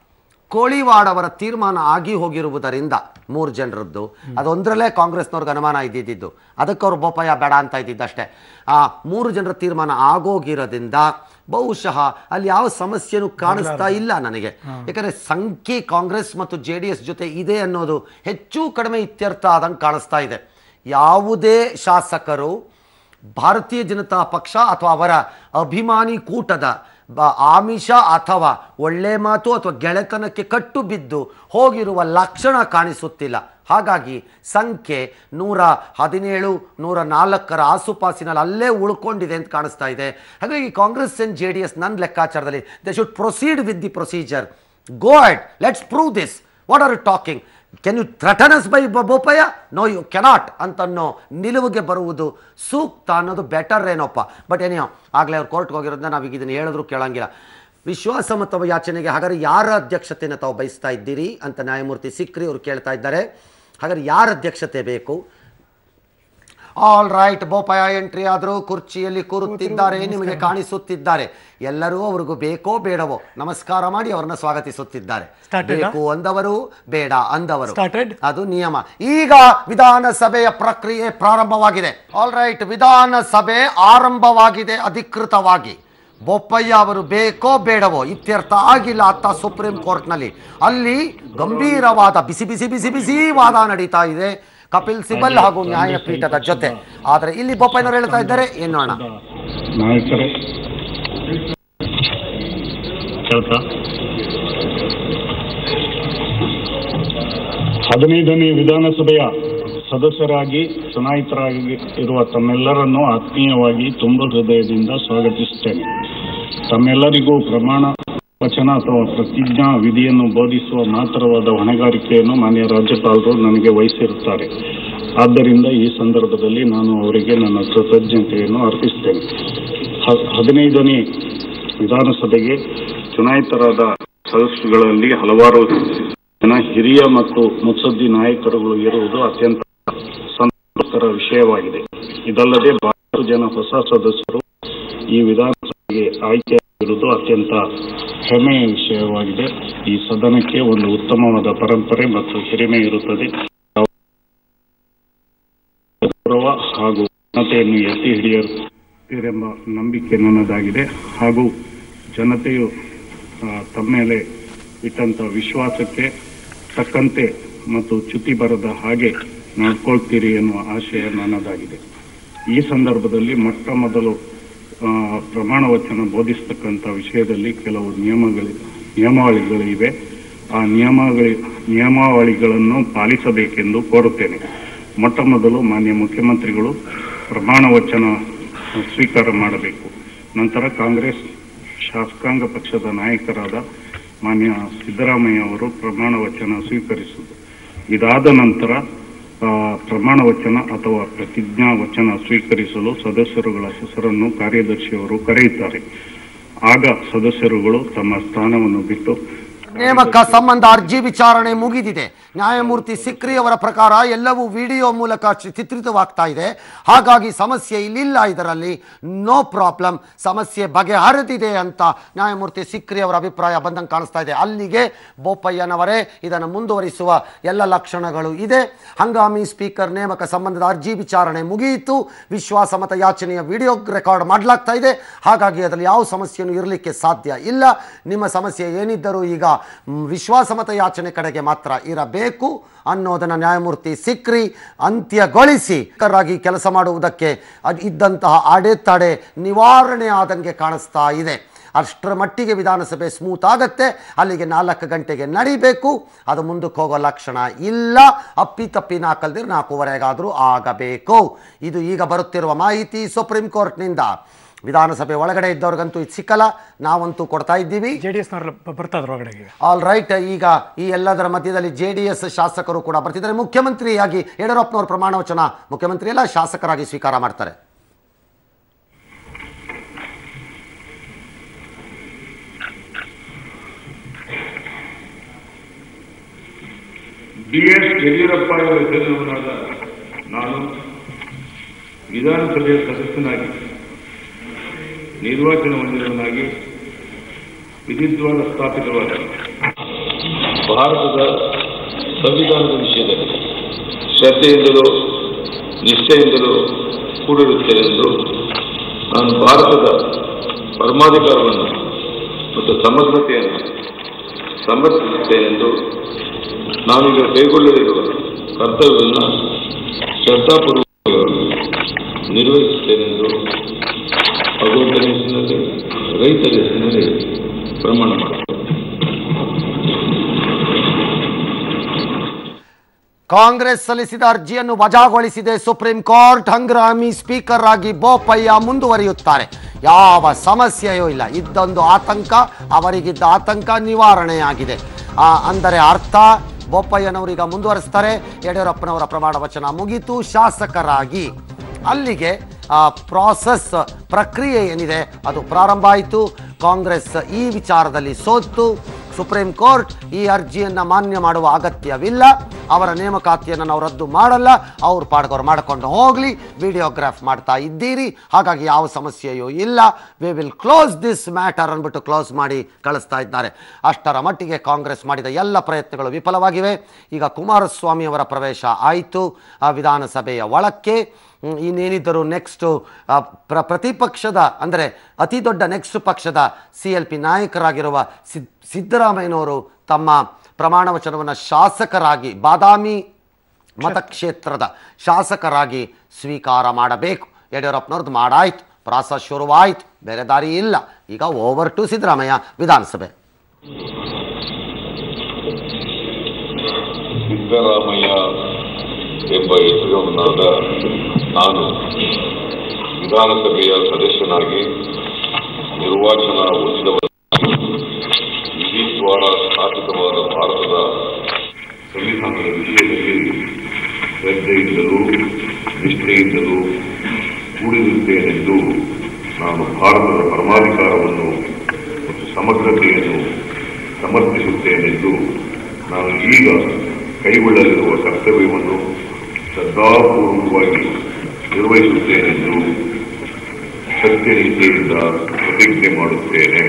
ಕೋಳಿವಾಡ್ ಅವರ ತೀರ್ಮಾನ ಆಗಿ ಹೋಗಿರುವುದರಿಂದ ಮೂರು ಜನರದ್ದು ಅದೊಂದರಲ್ಲೇ ಕಾಂಗ್ರೆಸ್ನವ್ರಿಗೆ ಅನುಮಾನ ಇದ್ದಿದ್ದು ಅದಕ್ಕೆ ಅವ್ರು ಬೋಪಯ್ಯ ಬೇಡ ಅಂತ ಇದ್ದಿದ್ದಷ್ಟೇ ಆ ಮೂರು ಜನರ ತೀರ್ಮಾನ ಆಗೋಗಿರೋದ್ರಿಂದ ಬಹುಶಃ ಅಲ್ಲಿ ಯಾವ ಸಮಸ್ಯೆನೂ ಕಾಣಿಸ್ತಾ ಇಲ್ಲ ನನಗೆ ಯಾಕಂದರೆ ಸಂಖ್ಯೆ ಕಾಂಗ್ರೆಸ್ ಮತ್ತು ಜೆ ಡಿ ಎಸ್ ಜೊತೆ ಇದೆ ಅನ್ನೋದು ಹೆಚ್ಚು ಕಡಿಮೆ ಇತ್ಯರ್ಥ ಆದಂಗೆ ಕಾಣಿಸ್ತಾ ಇದೆ ಯಾವುದೇ ಶಾಸಕರು ಭಾರತೀಯ ಜನತಾ ಪಕ್ಷ ಅಥವಾ ಅವರ ಅಭಿಮಾನಿ ಕೂಟದ ಬ ಆಮಿಷ ಅಥವಾ ಒಳ್ಳೆ ಮಾತು ಅಥವಾ ಗೆಳೆತನಕ್ಕೆ ಕಟ್ಟು ಬಿದ್ದು ಹೋಗಿರುವ ಲಕ್ಷಣ ಕಾಣಿಸುತ್ತಿಲ್ಲ ಹಾಗಾಗಿ ಸಂಖ್ಯೆ ನೂರ ಹದಿನೇಳು ನೂರ ನಾಲ್ಕರ ಆಸುಪಾಸಿನಲ್ಲಿ ಅಲ್ಲೇ ಉಳ್ಕೊಂಡಿದೆ ಅಂತ ಕಾಣಿಸ್ತಾ ಇದೆ ಹಾಗಾಗಿ Congress and J D S ನನ್ನ ಲೆಕ್ಕಾಚಾರದಲ್ಲಿ they should proceed with the procedure go at let's prove this what are you talking can you threaten us by Bopaiah no you cannot ಅಂತನ್ನೋ ನಿಲುವಿಗೆ ಬರುವುದು ಸೂಕ್ತ ಅನ್ನೋದು ಬೆಟರ್ ಏನೋಪ್ಪ ಬಟ್ ಏನಿಯೋ ಆಗಲೇ ಅವ್ರು ಕೋರ್ಟ್ಗೆ ಹೋಗಿರೋದನ್ನ ನಾವೀಗ ಇದನ್ನು ಹೇಳಿದ್ರು ಕೇಳಂಗಿಲ್ಲ ವಿಶ್ವಾಸಮತ ಯಾಚನೆಗೆ ಹಾಗಾದ್ರೆ ಯಾರ ಅಧ್ಯಕ್ಷತೆಯನ್ನು ತಾವು ಬಯಸ್ತಾ ಇದ್ದೀರಿ ಅಂತ ನ್ಯಾಯಮೂರ್ತಿ ಸಿಕ್ರಿ ಅವರು ಕೇಳ್ತಾ ಇದ್ದಾರೆ ಹಾಗಾದ್ರೆ ಯಾರ ಅಧ್ಯಕ್ಷತೆ ಬೇಕು ಆಲ್ ರೈಟ್ ಬೋಪಯ ಎಂಟ್ರಿ ಆದರೂ ಕುರ್ಚಿಯಲ್ಲಿ ಕೂರುತ್ತಿದ್ದಾರೆ ನಿಮಗೆ ಕಾಣಿಸುತ್ತಿದ್ದಾರೆ ಎಲ್ಲರೂ ಅವ್ರಿಗೂ ಬೇಕೋ ಬೇಡವೋ ನಮಸ್ಕಾರ ಮಾಡಿ ಅವರನ್ನ ಸ್ವಾಗತಿಸುತ್ತಿದ್ದಾರೆ Started ಆ? ಬೇಕು ಅಂದವರು ಬೇಡ ಅಂದವರು Started? ಅದು ನಿಯಮ ಈಗ ವಿಧಾನಸಭೆಯ ಪ್ರಕ್ರಿಯೆ ಪ್ರಾರಂಭವಾಗಿದೆ ಆಲ್ ರೈಟ್ ವಿಧಾನಸಭೆ ಆರಂಭವಾಗಿದೆ ಅಧಿಕೃತವಾಗಿ ಬೋಪಯ್ಯ ಅವರು ಬೇಕೋ ಬೇಡವೋ ಇತ್ಯರ್ಥ ಆಗಿಲ್ಲ ಅತ್ತ ಸುಪ್ರೀಂ ಕೋರ್ಟ್ನಲ್ಲಿ ಅಲ್ಲಿ ಗಂಭೀರವಾದ ಬಿಸಿ ಬಿಸಿ ಬಿಸಿ ಬಿಸಿ ವಾದ ನಡೀತಾ ಇದೆ ಕಪಿಲ್ ಸಿಬಲ್ ಹಾಗೂ ನ್ಯಾಯಪೀಠದ ಜೊತೆ ಆದರೆ ಇಲ್ಲಿ ಬೋಪಯ್ಯನವರು ಹೇಳ್ತಾ ಇದ್ದಾರೆ ಏನು ಅಣ್ಣ ನಾಯಕರೇ ಕೇಳ್ತಾ ಹದಿನೈದನೇ ವಿಧಾನಸಭೆಯ ಸದಸ್ಯರಾಗಿ ಚುನಾಯಿತರಾಗಿ ಇರುವ ತಮ್ಮೆಲ್ಲರನ್ನು ಆತ್ಮೀಯವಾಗಿ ತುಂಬ ಹೃದಯದಿಂದ ಸ್ವಾಗತಿಸುತ್ತೇನೆ ತಮ್ಮೆಲ್ಲರಿಗೂ ಪ್ರಮಾಣ ವಚನ ಅಥವಾ ಪ್ರತಿಜ್ಞಾ ವಿಧಿಯನ್ನು ಬೋಧಿಸುವ ಮಾತ್ರವಾದ ಹೊಣೆಗಾರಿಕೆಯನ್ನು ಮಾನ್ಯ ರಾಜ್ಯಪಾಲರು ನನಗೆ ವಹಿಸಿರುತ್ತಾರೆ ಆದ್ದರಿಂದ ಈ ಸಂದರ್ಭದಲ್ಲಿ ನಾನು ಅವರಿಗೆ ನನ್ನ ಕೃತಜ್ಞತೆಯನ್ನು ಅರ್ಪಿಸುತ್ತೇನೆ ಹ- ಹದಿನೈದನೇ ವಿಧಾನಸಭೆಗೆ ಚುನಾಯಿತರಾದ ಸದಸ್ಯಗಳಲ್ಲಿ ಹಲವಾರು ಜನ ಹಿರಿಯ ಮತ್ತು ಮುತ್ಸದ್ದಿ ನಾಯಕರುಗಳು ಇರುವುದು ಅತ್ಯಂತ ಸಂತೋಷಕರ ವಿಷಯವಾಗಿದೆ ಇದಲ್ಲದೆ ಬಹಳಷ್ಟು ಜನ ಹೊಸ ಸದಸ್ಯರು ಈ ವಿಧಾನಸಭೆಗೆ ಆಯ್ಕೆಯಾಗಿರುವುದು ಅತ್ಯಂತ ಹೆಮ್ಮೆಯ ವಿಷಯವಾಗಿದೆ ಈ ಸದನಕ್ಕೆ ಒಂದು ಉತ್ತಮವಾದ ಪರಂಪರೆ ಮತ್ತು ಹಿರಿಮೆ ಇರುತ್ತದೆ ಗೌರವ ಹಾಗೂ ಘನತೆಯನ್ನು ಎತ್ತಿ ಹಿಡಿಯುತ್ತೀರೆಂಬ ನಂಬಿಕೆ ನನ್ನದಾಗಿದೆ ಹಾಗೂ ಜನತೆಯು ಆ, ತಮ್ಮ ಮೇಲೆ ಇಟ್ಟಂತ ವಿಶ್ವಾಸಕ್ಕೆ ತಕ್ಕಂತೆ ಮತ್ತು ಚ್ಯುತಿ ಬರದ ಹಾಗೆ ನಡ್ಕೊಳ್ತೀರಿ ಎನ್ನುವ ಆಶಯ ನನ್ನದಾಗಿದೆ ಈ ಸಂದರ್ಭದಲ್ಲಿ ಮೊಟ್ಟ ಮೊದಲು ಆ, ಪ್ರಮಾಣ ವಚನ ಬೋಧಿಸ್ತಕ್ಕಂಥ ವಿಷಯದಲ್ಲಿ ಕೆಲವು ನಿಯಮಗಳು ನಿಯಮಾವಳಿಗಳಿವೆ ಆ ನಿಯಮಗಳಿ ನಿಯಮಾವಳಿಗಳನ್ನು ಪಾಲಿಸಬೇಕೆಂದು ಕೋರುತ್ತೇನೆ ಮೊಟ್ಟ ಮೊದಲು ಮಾನ್ಯ ಮುಖ್ಯಮಂತ್ರಿಗಳು ಪ್ರಮಾಣ ವಚನ ಸ್ವೀಕಾರ ಮಾಡಬೇಕು ನಂತರ ಕಾಂಗ್ರೆಸ್ ಶಾಸಕಾಂಗ ಪಕ್ಷದ ನಾಯಕರಾದ ಮಾನ್ಯ ಸಿದ್ದರಾಮಯ್ಯ ಅವರು ಪ್ರಮಾಣ ವಚನ ಸ್ವೀಕರಿಸುವುದು ಇದಾದ ನಂತರ ಆ, ಪ್ರಮಾಣ ವಚನ ಅಥವಾ ಪ್ರತಿಜ್ಞಾ ವಚನ ಸ್ವೀಕರಿಸಲು ಸದಸ್ಯರುಗಳ ಹೆಸರನ್ನು ಕಾರ್ಯದರ್ಶಿಯವರು ಕರೆಯುತ್ತಾರೆ ಆಗ ಸದಸ್ಯರುಗಳು ತಮ್ಮ ಸ್ಥಾನವನ್ನು ಬಿಟ್ಟು ನೇಮಕ ಸಂಬಂಧ ಅರ್ಜಿ ವಿಚಾರಣೆ ಮುಗಿದಿದೆ ನ್ಯಾಯಮೂರ್ತಿ ಸಿಕ್ರಿ ಅವರ ಪ್ರಕಾರ ಎಲ್ಲವೂ ವಿಡಿಯೋ ಮೂಲಕ ಚಿ- ಚಿತ್ರಿತವಾಗ್ತಾ ಇದೆ ಹಾಗಾಗಿ ಸಮಸ್ಯೆ ಇಲ್ಲಿಲ್ಲ ಇದರಲ್ಲಿ ನೋ ಪ್ರಾಬ್ಲಮ್ ಸಮಸ್ಯೆ ಬಗೆಹರಿದಿದೆ ಅಂತ ನ್ಯಾಯಮೂರ್ತಿ ಸಿಕ್ರಿ ಅವರ ಅಭಿಪ್ರಾಯ ಬಂದಂಗೆ ಕಾಣಿಸ್ತಾ ಇದೆ ಅಲ್ಲಿಗೆ ಬೋಪಯ್ಯನವರೇ ಇದನ್ನು ಮುಂದುವರಿಸುವ ಎಲ್ಲ ಲಕ್ಷಣಗಳು ಇದೆ ಹಂಗಾಮಿ ಸ್ಪೀಕರ್ ನೇಮಕ ಸಂಬಂಧದ ಅರ್ಜಿ ವಿಚಾರಣೆ ಮುಗಿಯಿತು ವಿಶ್ವಾಸಮತ ಯಾಚನೆಯ ವಿಡಿಯೋ ರೆಕಾರ್ಡ್ ಮಾಡಲಾಗ್ತಾ ಇದೆ ಹಾಗಾಗಿ ಅದರಲ್ಲಿ ಯಾವ ಸಮಸ್ಯೆಯೂ ಇರಲಿಕ್ಕೆ ಸಾಧ್ಯ ಇಲ್ಲ ನಿಮ್ಮ ಸಮಸ್ಯೆ ಏನಿದ್ದರೂ ಈಗ ಮ್, ವಿಶ್ವಾಸಮತ ಯಾಚನೆ ಕಡೆಗೆ ಮಾತ್ರ ಇರಬೇಕು ಅನ್ನೋದನ್ನು ನ್ಯಾಯಮೂರ್ತಿ ಸಿಕ್ರಿ ಅಂತ್ಯಗೊಳಿಸಿ ಕರಾಗಿ ಕೆಲಸ ಮಾಡುವುದಕ್ಕೆ ಅದ್ ಇದ್ದಂತಹ ಅಡೆತಡೆ ನಿವಾರಣೆ ಆದಂಗೆ ಕಾಣಿಸ್ತಾ ಇದೆ ಅಷ್ಟರ ಮಟ್ಟಿಗೆ ವಿಧಾನಸಭೆ ಸ್ಮೂತ್ ಆಗತ್ತೆ ಅಲ್ಲಿಗೆ ನಾಲ್ಕು ಗಂಟೆಗೆ ನಡಿಬೇಕು ಅದು ಮುಂದಕ್ಕೆ ಹೋಗೋ ಲಕ್ಷಣ ಇಲ್ಲ ಅಪ್ಪಿ ತಪ್ಪಿ ನಾಲ್ಕಲ್ದಿರ ನಾಲ್ಕೂವರೆಗಾದರೂ ಆಗಬೇಕು ಇದು ಈಗ ಬರುತ್ತಿರುವ ಮಾಹಿತಿ ಸುಪ್ರೀಂ ಕೋರ್ಟ್ನಿಂದ ವಿಧಾನಸಭೆ ಒಳಗಡೆ ಇದ್ದವ್ರಿಗಂತೂ ಇದು ಸಿಕ್ಕಲ್ಲ ನಾವಂತೂ ಕೊಡ್ತಾ ಇದ್ದೀವಿ ಜೆ ಡಿ ಎಸ್ನವ್ರು ಬರ್ತಾ ಇದ್ರು ಒಳಗಡೆ ಈಗ ಆಲ್ ರೈಟ್ ಈಗ ಈ ಎಲ್ಲದರ ಮಧ್ಯದಲ್ಲಿ ಜೆ ಡಿ ಎಸ್ ಶಾಸಕರು ಕೂಡ ಬರ್ತಿದ್ದಾರೆ ಮುಖ್ಯಮಂತ್ರಿಯಾಗಿ ಯಡಿಯೂರಪ್ಪನವರು ಪ್ರಮಾಣ ವಚನ ಮುಖ್ಯಮಂತ್ರಿ ಎಲ್ಲ ಶಾಸಕರಾಗಿ ಸ್ವೀಕಾರ ಮಾಡ್ತಾರೆ ಬಿ ಎಸ್ ಯಡಿಯೂರಪ್ಪ ಅವರ ಹೆಸರಿನವನಾದ ನಾನು ವಿಧಾನಸಭೆಯ ಸದಸ್ಯನಾಗಿ ನಿರ್ವಾಚನ ಹೊಂದಿದವನಾಗಿ ವಿಧಿದ್ವಾರ ಸ್ಥಾಪಿತವಾದ ಭಾರತದ ಸಂವಿಧಾನದ ವಿಷಯದಲ್ಲಿ ಶ್ರದ್ಧೆಯಿಂದಲೂ ನಿಷ್ಠೆಯಿಂದಲೂ ಕೂಡಿರುತ್ತೇನೆಂದು ನಾನು ಭಾರತದ ಪರಮಾಧಿಕಾರವನ್ನು ಮತ್ತು ಸಮಗ್ರತೆಯನ್ನು ಸಮರ್ಥಿಸುತ್ತೇನೆಂದು ನಾನೀಗ ಕೈಗೊಳ್ಳಲಿರುವ ಕರ್ತವ್ಯವನ್ನು ಶ್ರದ್ಧಾಪೂರ್ವಕವಾಗಿ ನಿರ್ವಹಿಸುತ್ತೇನೆಂದು ಭಗವಂತನ ಹೆಸರಿನಲ್ಲಿ ರೈತರ ಹೆಸರಿನಲ್ಲಿ ಪ್ರಮಾಣ ಮಾಡುತ್ತೇನೆ ಕಾಂಗ್ರೆಸ್ ಸಲ್ಲಿಸಿದ ಅರ್ಜಿಯನ್ನು ವಜಾಗೊಳಿಸಿದೆ ಸುಪ್ರೀಂ ಕೋರ್ಟ್ ಹಂಗ್ರಾಮಿ ಸ್ಪೀಕರ್ ಆಗಿ ಬೋಪಯ್ಯ ಮುಂದುವರಿಯುತ್ತಾರೆ ಯಾವ ಸಮಸ್ಯೆಯೂ ಇಲ್ಲ ಇದ್ದೊಂದು ಆತಂಕ ಅವರಿಗಿದ್ದ ಆತಂಕ ನಿವಾರಣೆಯಾಗಿದೆ ಆ, ಅಂದರೆ ಅರ್ಥ ಬೋಪಯ್ಯನವರೀಗ ಮುಂದುವರಿಸ್ತಾರೆ ಯಡಿಯೂರಪ್ಪನವರ ಪ್ರಮಾಣ ವಚನ ಮುಗೀತು ಶಾಸಕರಾಗಿ ಅಲ್ಲಿಗೆ ಪ್ರಾಸೆಸ್ ಪ್ರಕ್ರಿಯೆ ಏನಿದೆ ಅದು ಪ್ರಾರಂಭ ಆಯಿತು ಕಾಂಗ್ರೆಸ್ ಈ ವಿಚಾರದಲ್ಲಿ ಸೋತು ಸುಪ್ರೀಂ ಕೋರ್ಟ್ ಈ ಅರ್ಜಿಯನ್ನು ಮಾನ್ಯ ಮಾಡುವ ಅಗತ್ಯವಿಲ್ಲ ಅವರ ನೇಮಕಾತಿಯನ್ನು ನಾವು ರದ್ದು ಮಾಡಲ್ಲ ಅವ್ರ ಪಾಡ್ಗವ್ರು ಮಾಡ್ಕೊಂಡು ಹೋಗಲಿ ವಿಡಿಯೋಗ್ರಾಫ್ ಮಾಡ್ತಾ ಇದ್ದೀರಿ ಹಾಗಾಗಿ ಯಾವ ಸಮಸ್ಯೆಯೂ ಇಲ್ಲ we will close this matter ಅಂದ್ಬಿಟ್ಟು ಕ್ಲೋಸ್ ಮಾಡಿ ಕಳಿಸ್ತಾ ಇದ್ದಾರೆ ಅಷ್ಟರ ಮಟ್ಟಿಗೆ ಕಾಂಗ್ರೆಸ್ ಮಾಡಿದ ಎಲ್ಲ ಪ್ರಯತ್ನಗಳು ವಿಫಲವಾಗಿವೆ ಈಗ ಕುಮಾರಸ್ವಾಮಿ ಅವರ ಪ್ರವೇಶ ಆಯಿತು ಆ ವಿಧಾನಸಭೆಯ ಒಳಕ್ಕೆ ಹ್ಮ್, ಇನ್ನೇನಿದ್ದರೂ ನೆಕ್ಸ್ಟು ಪ್ರ ಪ್ರತಿಪಕ್ಷದ ಅಂದರೆ ಅತಿ ದೊಡ್ಡ ನೆಕ್ಸ್ಟ್ ಪಕ್ಷದ ಸಿ ಎಲ್ ಪಿ ನಾಯಕರಾಗಿರುವ ಸಿದ್ ಸಿದ್ದರಾಮಯ್ಯನವರು ತಮ್ಮ ಪ್ರಮಾಣ ವಚನವನ್ನು ಶಾಸಕರಾಗಿ ಬಾದಾಮಿ ಮತಕ್ಷೇತ್ರದ ಶಾಸಕರಾಗಿ ಸ್ವೀಕಾರ ಮಾಡಬೇಕು ಯಡಿಯೂರಪ್ಪನವ್ರದ್ದು ಮಾಡಾಯ್ತು ಪ್ರಾಸೆಸ್ ಶುರುವಾಯಿತು ಬೇರೆ ದಾರಿ ಇಲ್ಲ ಈಗ ಓವರ್ ಟು ಸಿದ್ದರಾಮಯ್ಯ ವಿಧಾನಸಭೆ ಸಿದ್ದರಾಮಯ್ಯ ಎಂಬ ಹೆಸರವನ್ನಾದ ನಾನು ವಿಧಾನಸಭೆಯ ಸದಸ್ಯನಾಗಿ ನಿರ್ವಾಚನ ಹೊಂದಿದವನಾಗಿ ವಿಧಿ ದ್ವಾರ ಸ್ಥಾಪಿತವಾದ ಭಾರತದ ಸಂವಿಧಾನದ ವಿಷಯದಲ್ಲಿ ಶ್ರದ್ಧೆಯಿಂದಲೂ ನಿಷ್ಠೆಯಿಂದಲೂ ಕೂಡಿರುತ್ತೇನೆಂದು ನಾನು ಭಾರತದ ಪರಮಾಧಿಕಾರವನ್ನು ಮತ್ತು ಸಮಗ್ರತೆಯನ್ನು ಸಮರ್ಥಿಸುತ್ತೇನೆಂದು ನಾನು ಈಗ ಕೈಗೊಳ್ಳಲಿರುವ ಕರ್ತವ್ಯವನ್ನು ಶ್ರದ್ಧಾಪೂರ್ವಕವಾಗಿ ನಿರ್ವಹಿಸುತ್ತೇನೆಂದು ಸತ್ಯನಿಷ್ಠೆಯಿಂದ ಪ್ರತಿಜ್ಞೆ ಮಾಡುತ್ತೇನೆ